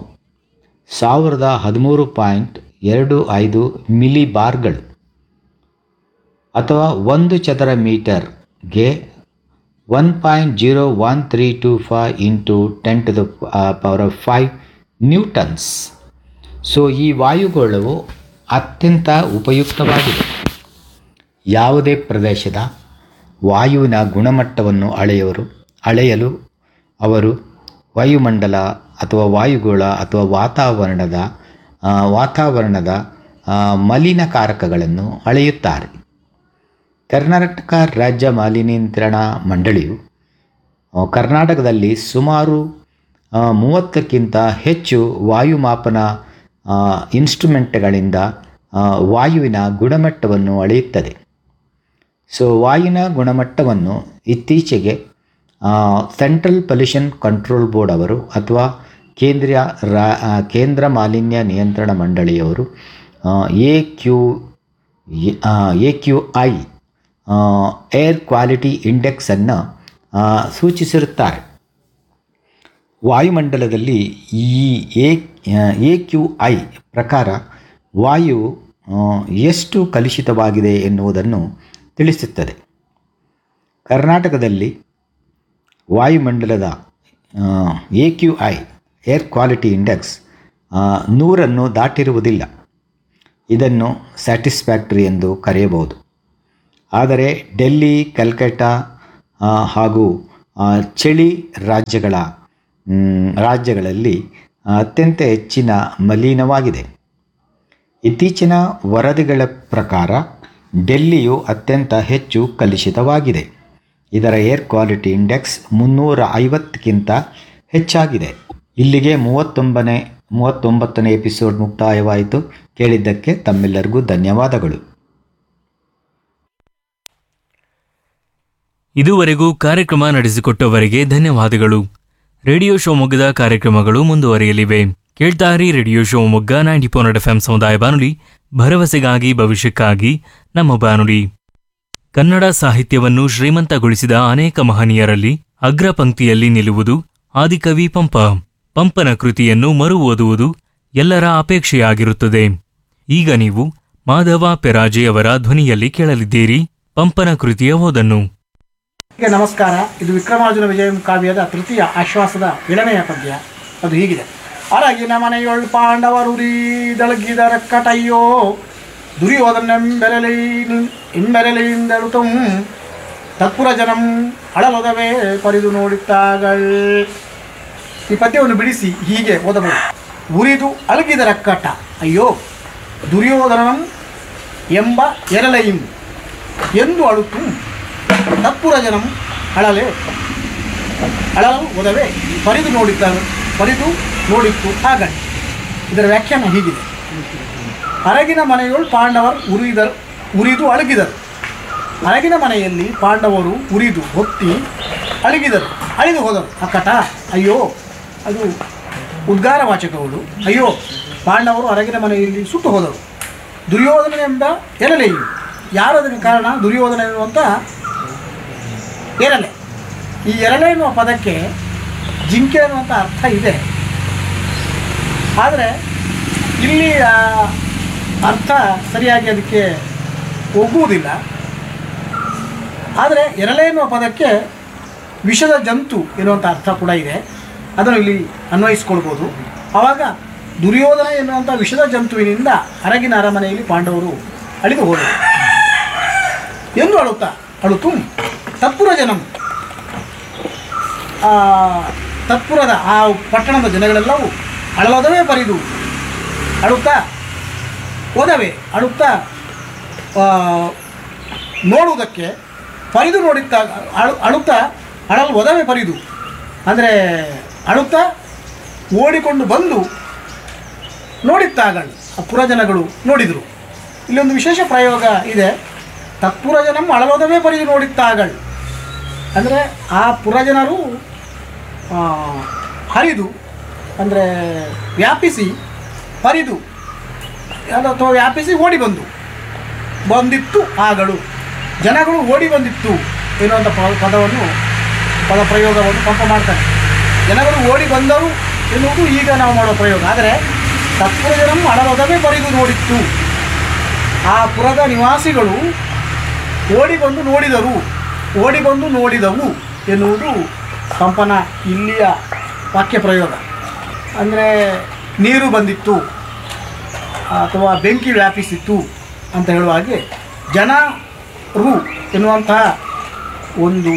ಸಾವಿರದ ಹದಿಮೂರು ಪಾಯಿಂಟ್ ಎರಡು ಐದು ಮಿಲಿ ಬಾರ್ಗಳು ಅಥವಾ ಒಂದು ಚದರ ಮೀಟರ್ಗೆ one point zero one three two five into ten to the power of five newtons so ಈ ವಾಯುಗೋಳವು ಅತ್ಯಂತ ಉಪಯುಕ್ತವಾಗಿದೆ ಯಾವುದೇ ಪ್ರದೇಶದ ವಾಯುವಿನ ಗುಣಮಟ್ಟವನ್ನು ಅಳೆಯವರು ಅಳೆಯಲು ಅವರು ವಾಯುಮಂಡಲ ಅಥವಾ ವಾಯುಗೋಳ ಅಥವಾ ವಾತಾವರಣದ ಆ, ವಾತಾವರಣದ ಆ, ಮಲಿನಕಾರಕಗಳನ್ನು ಅಳೆಯುತ್ತಾರೆ ಕರ್ನಾಟಕ ರಾಜ್ಯ ಮಾಲಿನ್ಯಂತ್ರಣ ಮಂಡಳಿಯು ಆ, ಕರ್ನಾಟಕದಲ್ಲಿ ಸುಮಾರು ಆ, ಮೂವತ್ತಕ್ಕಿಂತ ಹೆಚ್ಚು ವಾಯುಮಾಪನ ಆ, ಇನ್ಸ್ಟ್ರುಮೆಂಟ್ಗಳಿಂದ ಆ, ವಾಯುವಿನ ಗುಣಮಟ್ಟವನ್ನು ಅಳೆಯುತ್ತದೆ ಸೊ ವಾಯುವಿನ ಗುಣಮಟ್ಟವನ್ನು ಇತ್ತೀಚೆಗೆ ಸೆಂಟ್ರಲ್ ಪೊಲ್ಯೂಷನ್ ಕಂಟ್ರೋಲ್ ಬೋರ್ಡ್ ಅವರು ಅಥವಾ ಕೇಂದ್ರೀಯ ರಾ ಆ, ಕೇಂದ್ರ ಮಾಲಿನ್ಯ ನಿಯಂತ್ರಣ ಮಂಡಳಿಯವರು A Q A Q I air quality ಇಂಡೆಕ್ಸನ್ನು ಸೂಚಿಸಿರುತ್ತಾರೆ ವಾಯುಮಂಡಲದಲ್ಲಿ ಈ ಎ ಎ ಕ್ಯೂ ಐ ಪ್ರಕಾರ ವಾಯು ಆ, ಎಷ್ಟು ಕಲುಷಿತವಾಗಿದೆ ಎನ್ನುವುದನ್ನು ತಿಳಿಸುತ್ತದೆ ಕರ್ನಾಟಕದಲ್ಲಿ ವಾಯುಮಂಡಲದ A Q I air quality index ಆ, ನೂರನ್ನು ದಾಟಿರುವುದಿಲ್ಲ ಇದನ್ನು ಸ್ಯಾಟಿಸ್ಫ್ಯಾಕ್ಟರಿ ಎಂದು ಕರೆಯಬಹುದು ಆದರೆ ಡೆಲ್ಲಿ ಕಲ್ಕಟ್ಟ ಆ, ಹಾಗೂ ಆ, ಚಳಿ ರಾಜ್ಯಗಳ ಮ್, ರಾಜ್ಯಗಳಲ್ಲಿ ಅತ್ಯಂತ ಹೆಚ್ಚಿನ ಮಲಿನವಾಗಿದೆ ಇತ್ತೀಚಿನ ವರದಿಗಳ ಪ್ರಕಾರ ಡೆಲ್ಲಿಯು ಅತ್ಯಂತ ಹೆಚ್ಚು ಕಲುಷಿತವಾಗಿದೆ ಇದರ ಏರ್ ಕ್ವಾಲಿಟಿ ಇಂಡೆಕ್ಸ್ ಮುನ್ನೂರ ಐವತ್ತಕ್ಕಿಂತ ಹೆಚ್ಚಾಗಿದೆ ಇಲ್ಲಿಗೆ ಮೂವತ್ತೊಂಬನೇ ಮೂವತ್ತೊಂಬತ್ತನೇ ಎಪಿಸೋಡ್ ಮುಕ್ತಾಯವಾಯಿತು ಕೇಳಿದ್ದಕ್ಕೆ ತಮ್ಮೆಲ್ಲರಿಗೂ ಧನ್ಯವಾದಗಳು ಇದುವರೆಗೂ ಕಾರ್ಯಕ್ರಮ ನಡೆಸಿಕೊಟ್ಟವರಿಗೆ ಧನ್ಯವಾದಗಳು ರೇಡಿಯೋ ಶಿವಮೊಗ್ಗದ ಕಾರ್ಯಕ್ರಮಗಳು ಮುಂದುವರಿಯಲಿವೆ ಕೇಳ್ತಾರಿ radio Shivamogga ninety four F M ಸಮುದಾಯ ಬಾನುಲಿ ಭರವಸೆಗಾಗಿ ಭವಿಷ್ಯಕ್ಕಾಗಿ ನಮ್ಮ ಬಾನುಲಿ ಕನ್ನಡ ಸಾಹಿತ್ಯವನ್ನು ಶ್ರೀಮಂತಗೊಳಿಸಿದ ಅನೇಕ ಮಹನೀಯರಲ್ಲಿ ಅಗ್ರ ಪಂಕ್ತಿಯಲ್ಲಿ ನಿಲ್ಲುವುದು ಆದಿಕವಿ ಪಂಪ ಪಂಪನ ಕೃತಿಯನ್ನು ಮರು ಓದುವುದು ಎಲ್ಲರ ಅಪೇಕ್ಷೆಯಾಗಿರುತ್ತದೆ ಈಗ ನೀವು ಮಾಧವ ಪೆರಾಜೆಯವರ ಧ್ವನಿಯಲ್ಲಿ ಕೇಳಲಿದ್ದೀರಿ ಪಂಪನ ಕೃತಿಯ ಓದನ್ನು ಹೀಗೆ ನಮಸ್ಕಾರ ಇದು ವಿಕ್ರಮಾರ್ಜುನ ವಿಜಯಂ ಕಾವ್ಯದ ತೃತೀಯ ಆಶ್ವಾಸದ ಏಳನೆಯ ಪದ್ಯ ಅದು ಹೀಗಿದೆ ಅರಗಿನ ಮನೆಯೊಳ್ ಪಾಂಡವರುರಿದಳಗಿದ ರಕ್ಕಟಯ್ಯೋ ದುರ್ಯೋಧನೆಂಬೆರಲಿ ಇಂಬೆರಲಿಯಿಂದಳುತಂ ತತ್ಪುರ ಜನಂ ಅಳಲೊದವೇ ಪರಿದು ನೋಡಿತ್ತಾಗಳ್ ಈ ಪದ್ಯವನ್ನು ಬಿಡಿಸಿ ಹೀಗೆ ಓದಬಹುದು ಉರಿದು ಅಲಗಿದ ರಕ್ಕಟ ಅಯ್ಯೋ ದುರ್ಯೋಧನಂ ಎಂಬ ಎರಲೆಯಿಂ ಎಂದು ಅಳುತ್ತು ತತ್ಪುರ ಜನಂ ಅಳಲೆ ಅಳಲು ಒದವೆ ಪರಿದು ನೋಡಿದ್ದ ಪರಿದು ನೋಡಿತ್ತು ಆಗ ಇದರ ವ್ಯಾಖ್ಯಾನ ಹೀಗಿದೆ ಅರಗಿನ ಮನೆಯೊಳು ಪಾಂಡವರು ಉರಿದರು ಉರಿದು ಅಳಗಿದರು ಅರಗಿನ ಮನೆಯಲ್ಲಿ ಪಾಂಡವರು ಉರಿದು ಹೊತ್ತಿ ಅಳಗಿದರು ಅಳಿದು ಹೋದರು ಅಕ್ಕಟ ಅಯ್ಯೋ ಅದು ಉದ್ಗಾರವಾಚಕಗಳು ಅಯ್ಯೋ ಪಾಂಡವರು ಅರಗಿನ ಮನೆಯಲ್ಲಿ ಸುಟ್ಟು ಹೋದರು ದುರ್ಯೋಧನ ಎಂಬ ಎರಲೆಯು ಯಾರು ಅದಕ್ಕೆ ಕಾರಣ ದುರ್ಯೋಧನ ಎನ್ನುವಂಥ ಎರಲೆ ಈ ಎರಲೆ ಎನ್ನುವ ಪದಕ್ಕೆ ಜಿಂಕೆ ಅನ್ನುವಂಥ ಅರ್ಥ ಇದೆ ಆದರೆ ಇಲ್ಲಿ ಆ ಅರ್ಥ ಸರಿಯಾಗಿ ಅದಕ್ಕೆ ಒಗ್ಗುವುದಿಲ್ಲ ಆದರೆ ಎರಲೆ ಎನ್ನುವ ಪದಕ್ಕೆ ವಿಷದ ಜಂತು ಎನ್ನುವಂಥ ಅರ್ಥ ಕೂಡ ಇದೆ ಅದನ್ನು ಇಲ್ಲಿ ಅನ್ವಯಿಸ್ಕೊಳ್ಬೋದು ಆವಾಗ ದುರ್ಯೋಧನ ಎನ್ನುವಂಥ ವಿಷದ ಜಂತುವಿನಿಂದ ಅರಗಿನ ಅರಮನೆಯಲ್ಲಿ ಪಾಂಡವರು ಅಳಿದು ಹೋದರು ಎಂದು ಅಳುತ್ತಾ ಅಳುತು ತತ್ಪುರ ಜನಂ ಆ, ತತ್ಪುರದ ಆ ಪಟ್ಟಣದ ಜನಗಳೆಲ್ಲವೂ ಅಳಲೊದವೇ ಪರಿದು ಅಳುತ್ತಾ ಓದವೆ ಅಳುತ್ತಾ ಆ, ನೋಡುವುದಕ್ಕೆ ಪರಿದು ನೋಡುತ್ತಾ ಅಳು ಅಳುತ್ತಾ ಅಳಲು ಒದವೆ ಪರಿದು ಅಂದರೆ ಅಳುತ್ತಾ ಓಡಿಕೊಂಡು ಬಂದು ನೋಡಿತ್ತಾಗಳು ಆ ಪುರಜನಗಳು ನೋಡಿದರು ಇಲ್ಲೊಂದು ವಿಶೇಷ ಪ್ರಯೋಗ ಇದೆ ತತ್ಪುರಜನಂ ಅಳಲೋದವೇ ಪರಿದು ನೋಡಿತ್ತಾಗಳು ಅಂದರೆ ಆ ಪುರಜನರು ಆ, ಹರಿದು ಅಂದರೆ ವ್ಯಾಪಿಸಿ ಹರಿದು ಅದು ಅಥವಾ ವ್ಯಾಪಿಸಿ ಓಡಿ ಬಂದು ಬಂದಿತ್ತು ಆಗಳು ಜನಗಳು ಓಡಿ ಬಂದಿತ್ತು ಎನ್ನುವಂಥ ಪ- ಪದವನ್ನು ಪದ ಪ್ರಯೋಗವನ್ನು ಪಂಪ ಮಾಡ್ತಾನೆ ಜನಗಳು ಓಡಿ ಬಂದರು ಎನ್ನುವುದು ಈಗ ನಾವು ಮಾಡೋ ಪ್ರಯೋಗ ಆದರೆ ತತ್ಪುರಜನಂ ಅಡಲೊದವೇ ಬರಿದು ನೋಡಿತ್ತು ಆ ಪುರದ ನಿವಾಸಿಗಳು ಓಡಿ ಬಂದು ನೋಡಿದರು ಓಡಿ ಬಂದು ನೋಡಿದವು ಎನ್ನುವುದು ಪಂಪನ ಇಲ್ಲಿಯ ವಾಕ್ಯ ಪ್ರಯೋಗ ಅಂದರೆ ನೀರು ಬಂದಿತ್ತು ಅಥವಾ ಬೆಂಕಿ ವ್ಯಾಪಿಸಿತ್ತು ಅಂತ ಹೇಳುವ ಹಾಗೆ ಜನರು ಎನ್ನುವಂತಹ ಒಂದು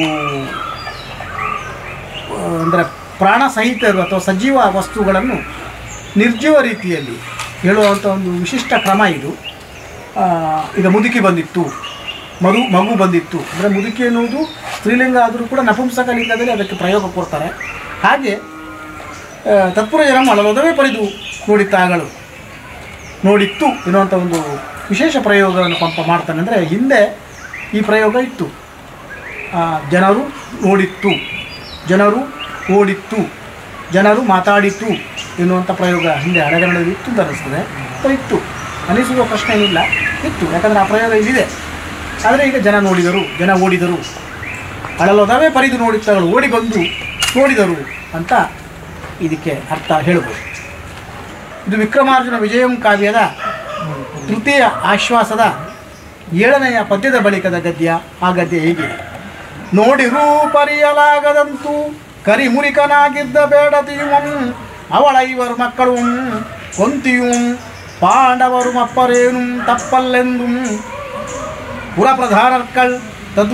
ಅಂದರೆ ಪ್ರಾಣ ಸಹಿತ ಇರುವ ಅಥವಾ ಸಜೀವ ವಸ್ತುಗಳನ್ನು ನಿರ್ಜೀವ ರೀತಿಯಲ್ಲಿ ಹೇಳುವಂಥ ಒಂದು ವಿಶಿಷ್ಟ ಕ್ರಮ ಇದು ಆ, ಈಗ ಮುದುಕಿ ಬಂದಿತ್ತು ಮಗು ಮಗು ಬಂದಿತ್ತು ಅಂದರೆ ಮುದುಕಿ ಎನ್ನುವುದು ಸ್ತ್ರೀಲಿಂಗ ಆದರೂ ಕೂಡ ನಪುಂಸಕ ಲಿಂಗದಲ್ಲಿ ಅದಕ್ಕೆ ಪ್ರಯೋಗ ಕೊಡ್ತಾರೆ ಹಾಗೆ ಆ, ತತ್ಪುರ ಜನ ಅಳಲೊದವೇ ಪರಿದು ನೋಡಿತ್ತಾಗಳು ನೋಡಿತ್ತು ಎನ್ನುವಂಥ ಒಂದು ವಿಶೇಷ ಪ್ರಯೋಗವನ್ನು ಪಂಪ ಮಾಡ್ತಾನೆ ಅಂದರೆ ಹಿಂದೆ ಈ ಪ್ರಯೋಗ ಇತ್ತು ಆ, ಜನರು ನೋಡಿತ್ತು ಜನರು ಓಡಿತ್ತು ಜನರು ಮಾತಾಡಿತ್ತು ಎನ್ನುವಂಥ ಪ್ರಯೋಗ ಹಿಂದೆ ಹಳೆಗನ್ನಡದಲ್ಲಿ ಇತ್ತು ಅಂತ ಅನಿಸ್ತದೆ ಅಥವಾ ಇತ್ತು ಅನಿಸುವ ಪ್ರಶ್ನೆ ಏನಿಲ್ಲ ಇತ್ತು ಯಾಕಂದರೆ ಆ ಪ್ರಯೋಗ ಇಲ್ಲಿದೆ ಆದರೆ ಈಗ ಜನ ನೋಡಿದರು ಜನ ಓಡಿದರು ಅಳಲೊದವೇ ಪರಿದು ನೋಡಿತ್ತಗಳು ಓಡಿ ಬಂದು ನೋಡಿದರು ಅಂತ ಇದಕ್ಕೆ ಅರ್ಥ ಹೇಳ್ಬೋದು ಇದು ವಿಕ್ರಮಾರ್ಜುನ ವಿಜಯಂ ಕಾವ್ಯದ ತೃತೀಯ ಆಶ್ವಾಸದ ಏಳನೆಯ ಪದ್ಯದ ಬಳಿಕದ ಗದ್ಯ ಆ ಗದ್ಯ ಹೀಗಿದೆ ನೋಡಿರೂ ಪರಿಯಲಾಗದಂತೂ ಕರಿಮುರಿಕನಾಗಿದ್ದ ಬೇಡತಿಯುವಂ ಅವಳ ಇವರು ಮಕ್ಕಳು ಕೊಂತಿಯುಂ ಪಾಂಡವರು ಮಪ್ಪರೇನು ತಪ್ಪಲ್ಲೆಂದು ಪುರಪ್ರಧಾನರ್ಕಳ್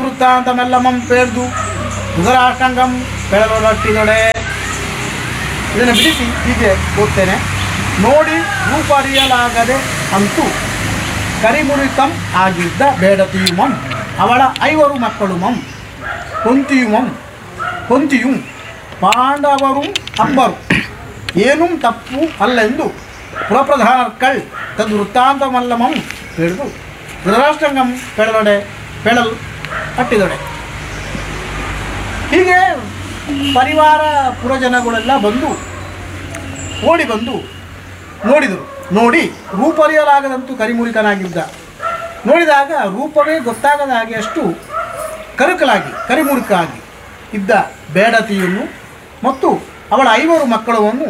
ತದ್ವೃತ್ತಾಂತಮೆಲ್ಲಮಂ ಪೇರ್ದು ಧೃತರಾಷ್ಟ್ರಂಗಂ ಬೆಳಲೊಟ್ಟಿದೊಡೆ ಇದನ್ನು ಬಿಡಿಸಿ ಹೀಗೆ ಓದ್ತೇನೆ ನೋಡಿ ರೂಪರಿಯಲಾಗದೆ ಅಂತೂ ಕರಿಮುರಿತಂ ಆಗಿದ್ದ ಬೇಡತಿಯುಮಂ ಅವಳ ಐವರು ಮಕ್ಕಳು ಮಂ ಕೊಂತಿಯುಮಂ ಕೊಂತಿಯುಂ ಪಾಂಡವರು ಅಬ್ಬರು ಏನೂ ತಪ್ಪು ಅಲ್ಲೆಂದು ಪುರಪ್ರಧಾನರ್ಕಳ್ ತದ್ ವೃತ್ತಾಂತಮಲ್ಲಮಂ ಹೇಳಿದು ಧೃತರಾಷ್ಟ್ರಂಗಂ ಪೆಳದೊಡೆ ಪೆಳಲ್ ಅಟ್ಟಿದೊಡೆ ಹೀಗೆ ಪರಿವಾರ ಪುರಜನಗಳೆಲ್ಲ ಬಂದು ಓಡಿ ಬಂದು ನೋಡಿದರು ನೋಡಿ ರೂಪರಿಯಲಾಗದಂತೂ ಕರಿಮುರಿಕನಾಗಿದ್ದ ನೋಡಿದಾಗ ರೂಪವೇ ಗೊತ್ತಾಗದ ಹಾಗೆ ಅಷ್ಟು ಕರುಕಲಾಗಿ ಕರಿಮುರುಕ ಆಗಿ ಇದ್ದ ಬೇಡತಿಯನ್ನು ಮತ್ತು ಅವಳ ಐವರು ಮಕ್ಕಳವನ್ನು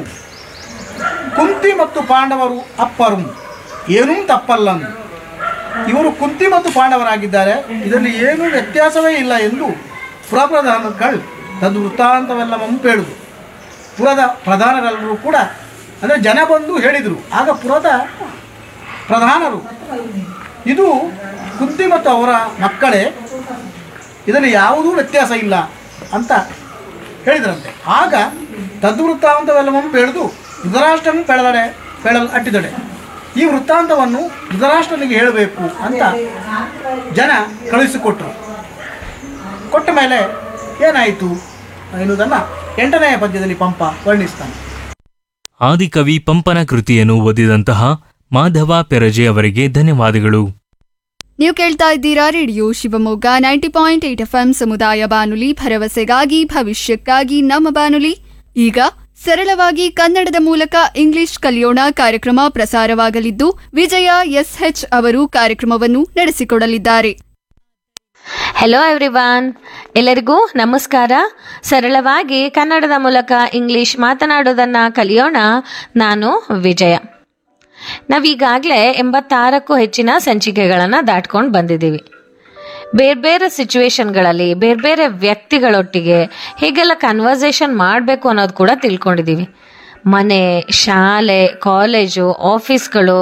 ಕುಂತಿ ಮತ್ತು ಪಾಂಡವರು ಅಪ್ಪರು ಏನೂ ತಪ್ಪಲ್ಲಂದು ಇವರು ಕುಂತಿ ಮತ್ತು ಪಾಂಡವರಾಗಿದ್ದಾರೆ ಇದರಲ್ಲಿ ಏನೂ ವ್ಯತ್ಯಾಸವೇ ಇಲ್ಲ ಎಂದು ಪುರಪ್ರಧಾನಗಳು ತದ್ ವೃತ್ತಾಂತವೆಲ್ಲ ಮಂಪೇಳುದು ಪುರದ ಪ್ರಧಾನರೆಲ್ಲರೂ ಕೂಡ ಅಂದರೆ ಜನ ಬಂದು ಹೇಳಿದರು ಆಗ ಪುರದ ಪ್ರಧಾನರು ಇದು ಕುಂತಿ ಮತ್ತು ಅವರ ಮಕ್ಕಳೇ ಇದರಲ್ಲಿ ಯಾವುದೂ ವ್ಯತ್ಯಾಸ ಇಲ್ಲ ಅಂತ ಹೇಳಿದ್ರಂತೆ ಆಗ ತದ್ವೃತ್ತಾಂತವೆಲ್ಲ ಮಂಪೇಳಿದು ಧೃತರಾಷ್ಟ್ರನು ಪೆಳದಡೆ ಪೆಳಲ್ ಅಟ್ಟಿದಡೆ ಈ ವೃತ್ತಾಂತವನ್ನು ಧೃತರಾಷ್ಟ್ರನಿಗೆ ಹೇಳಬೇಕು ಅಂತ ಜನ ಕಳುಹಿಸಿಕೊಟ್ರು ಕೊಟ್ಟ ಮೇಲೆ ಏನಾಯಿತು ಎನ್ನುವುದನ್ನು ಎಂಟನೆಯ ಪದ್ಯದಲ್ಲಿ ಪಂಪ ವರ್ಣಿಸ್ತಾನೆ ಆದಿಕವಿ ಪಂಪನ ಕೃತಿಯನ್ನು ಓದಿದಂತಹ ಮಾಧವ ಪೆರಜೆ ಅವರಿಗೆ ಧನ್ಯವಾದಗಳು ನೀವು ಕೇಳ್ತಾ ಇದ್ದೀರಾ radio Shivamogga ninety point eight F ಸಮುದಾಯ ಬಾನುಲಿ ಭರವಸೆಗಾಗಿ ಭವಿಷ್ಯಕ್ಕಾಗಿ ನಮ್ಮ ಬಾನುಲಿ ಈಗ ಸರಳವಾಗಿ ಕನ್ನಡದ ಮೂಲಕ ಇಂಗ್ಲಿಷ್ ಕಲಿಯೋಣ ಕಾರ್ಯಕ್ರಮ ಪ್ರಸಾರವಾಗಲಿದ್ದು ವಿಜಯ ಎಸ್ಎಚ್ ಅವರು ಕಾರ್ಯಕ್ರಮವನ್ನು ನಡೆಸಿಕೊಡಲಿದ್ದಾರೆ ಹೆಲೋ ಎವ್ರಿವಾನ್ ಎಲ್ಲರಿಗೂ ನಮಸ್ಕಾರ ಸರಳವಾಗಿ ಕನ್ನಡದ ಮೂಲಕ ಇಂಗ್ಲಿಷ್ ಮಾತನಾಡೋದನ್ನ ಕಲಿಯೋಣ ನಾನು ವಿಜಯ ನಾವೀಗಾಗಲೇ ಎಂಬತ್ತಾರಕ್ಕೂ ಹೆಚ್ಚಿನ ಸಂಚಿಕೆಗಳನ್ನು ದಾಟ್ಕೊಂಡು ಬಂದಿದ್ದೀವಿ ಬೇರೆ ಬೇರೆ ಸಿಚುವೇಶನ್ಗಳಲ್ಲಿ ಬೇರೆ ಬೇರೆ ವ್ಯಕ್ತಿಗಳೊಟ್ಟಿಗೆ ಹೇಗೆಲ್ಲ ಕನ್ವರ್ಸೇಷನ್ ಮಾಡಬೇಕು ಅನ್ನೋದು ಕೂಡ ತಿಳ್ಕೊಂಡಿದ್ದೀವಿ ಮನೆ ಶಾಲೆ ಕಾಲೇಜು ಆಫೀಸ್ಗಳು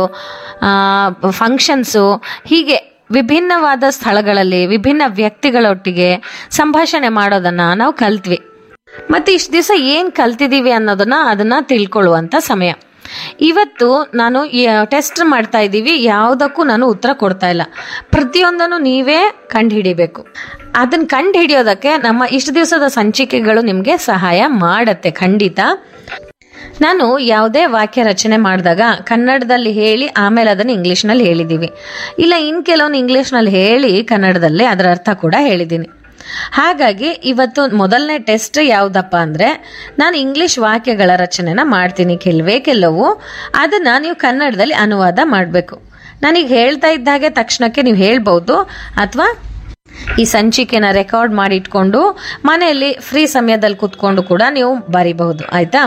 ಫಂಕ್ಷನ್ಸು ಹೀಗೆ ವಿಭಿನ್ನವಾದ ಸ್ಥಳಗಳಲ್ಲಿ ವಿಭಿನ್ನ ವ್ಯಕ್ತಿಗಳೊಟ್ಟಿಗೆ ಸಂಭಾಷಣೆ ಮಾಡೋದನ್ನ ನಾವು ಕಲ್ತ್ವಿ ಮತ್ತೆ ಇಷ್ಟು ದಿವಸ ಏನು ಕಲ್ತಿದ್ದೀವಿ ಅನ್ನೋದನ್ನ ಅದನ್ನ ತಿಳ್ಕೊಳ್ಳುವಂಥ ಸಮಯ ಇವತ್ತು ನಾನು ಟೆಸ್ಟ್ ಮಾಡ್ತಾ ಇದ್ದೀವಿ ಯಾವುದಕ್ಕೂ ನಾನು ಉತ್ತರ ಕೊಡ್ತಾ ಇಲ್ಲ ಪ್ರತಿಯೊಂದನ್ನು ನೀವೇ ಕಂಡುಹಿಡಿಬೇಕು ಅದನ್ನ ಕಂಡು ಹಿಡಿಯೋದಕ್ಕೆ ನಮ್ಮ ಇಷ್ಟು ದಿವಸದ ಸಂಚಿಕೆಗಳು ನಿಮಗೆ ಸಹಾಯ ಮಾಡತ್ತೆ ಖಂಡಿತ ನಾನು ಯಾವುದೇ ವಾಕ್ಯ ರಚನೆ ಮಾಡಿದಾಗ ಕನ್ನಡದಲ್ಲಿ ಹೇಳಿ ಆಮೇಲೆ ಅದನ್ನು ಇಂಗ್ಲೀಷ್ನಲ್ಲಿ ಹೇಳಿದ್ದೀವಿ ಇಲ್ಲ ಇನ್ನು ಕೆಲವೊಂದು ಇಂಗ್ಲೀಷ್ನಲ್ಲಿ ಹೇಳಿ ಕನ್ನಡದಲ್ಲೇ ಅದರ ಅರ್ಥ ಕೂಡ ಹೇಳಿದ್ದೀನಿ ಹಾಗಾಗಿ ಇವತ್ತು ಮೊದಲನೇ ಟೆಸ್ಟ್ ಯಾವುದಪ್ಪ ಅಂದರೆ ನಾನು ಇಂಗ್ಲಿಷ್ ವಾಕ್ಯಗಳ ರಚನೆನ ಮಾಡ್ತೀನಿ ಕೆಲವೇ ಕೆಲವು ಅದನ್ನು ನೀವು ಕನ್ನಡದಲ್ಲಿ ಅನುವಾದ ಮಾಡಬೇಕು ನಾನೀಗ ಹೇಳ್ತಾ ಇದ್ದಾಗೆ ತಕ್ಷಣಕ್ಕೆ ನೀವು ಹೇಳ್ಬೋದು ಅಥವಾ ಈ ಸಂಚಿಕೆನ ರೆಕಾರ್ಡ್ ಮಾಡಿ ಇಟ್ಕೊಂಡು ಮನೆಯಲ್ಲಿ ಫ್ರೀ ಸಮಯದಲ್ಲಿ ಕೂತ್ಕೊಂಡು ಕೂಡ ನೀವು ಬರಿಬಹುದು ಆಯ್ತಾ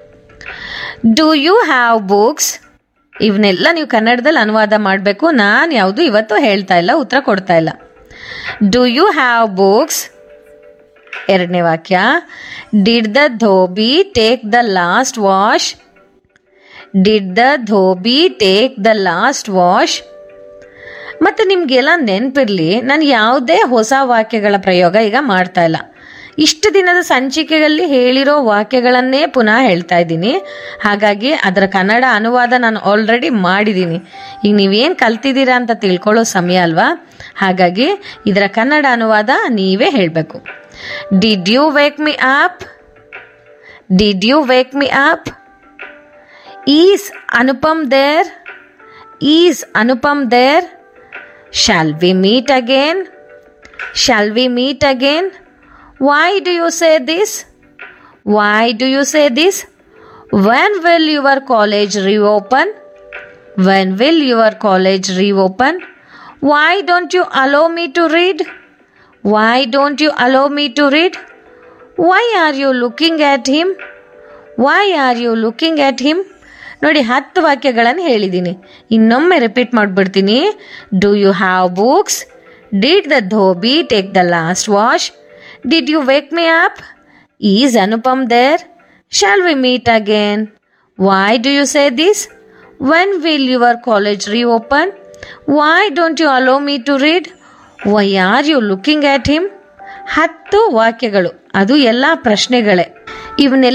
ಡೂ ಯು ಹ್ಯಾವ್ ಬುಕ್ಸ್ ಇವನ್ನೆಲ್ಲ ನೀವು ಕನ್ನಡದಲ್ಲಿ ಅನುವಾದ ಮಾಡಬೇಕು ನಾನು ಯಾವುದು ಇವತ್ತು ಹೇಳ್ತಾ ಇಲ್ಲ ಉತ್ತರ ಕೊಡ್ತಾ ಇಲ್ಲ ಡೂ ಯು ಹ್ಯಾವ್ ಬುಕ್ಸ್ ಎರಡನೇ ವಾಕ್ಯ did the dhobi take the last wash did the dhobi take the last wash ಮತ್ತು ನಿಮಗೆಲ್ಲ ನೆನಪಿರಲಿ ನಾನು ಯಾವುದೇ ಹೊಸ ವಾಕ್ಯಗಳ ಪ್ರಯೋಗ ಈಗ ಮಾಡ್ತಾ ಇಲ್ಲ ಇಷ್ಟು ದಿನದ ಸಂಚಿಕೆಯಲ್ಲಿ ಹೇಳಿರೋ ವಾಕ್ಯಗಳನ್ನೇ ಪುನಃ ಹೇಳ್ತಾ ಇದ್ದೀನಿ ಹಾಗಾಗಿ ಅದರ ಕನ್ನಡ ಅನುವಾದ ನಾನು ಆಲ್ರೆಡಿ ಮಾಡಿದ್ದೀನಿ ಈಗ ನೀವೇನು ಕಲ್ತಿದ್ದೀರಾ ಅಂತ ತಿಳ್ಕೊಳ್ಳೋ ಸಮಯ ಅಲ್ವಾ ಹಾಗಾಗಿ ಇದರ ಕನ್ನಡ ಅನುವಾದ ನೀವೇ ಹೇಳಬೇಕು did you wake me up did you wake me up is Anupam there is Anupam there shall we meet again shall we meet again Why do you say this? Why do you say this? When will your college reopen? When will your college reopen? Why don't you allow me to read? Why don't you allow me to read? Why are you looking at him? Why are you looking at him? ನೋಡಿ ಹತ್ತು ವಾಕ್ಯಗಳನ್ನು ಹೇಳಿದ್ದೀನಿ ಇನ್ನೊಮ್ಮೆ repeat ಮಾಡಿಬಿಡ್ತೀನಿ do you have books did the dhobi take the last wash Did you wake me up? Is Anupam there? Shall we meet again? Why do you say this? When will your college reopen? Why don't you allow me to read? Why are you looking at him? ಹತ್ತು ವಾಕ್ಯಗಳು ಅದು ಎಲ್ಲ ಪ್ರಶ್ನೆಗಳೇ ಇವನ್ನೆಲ್ಲ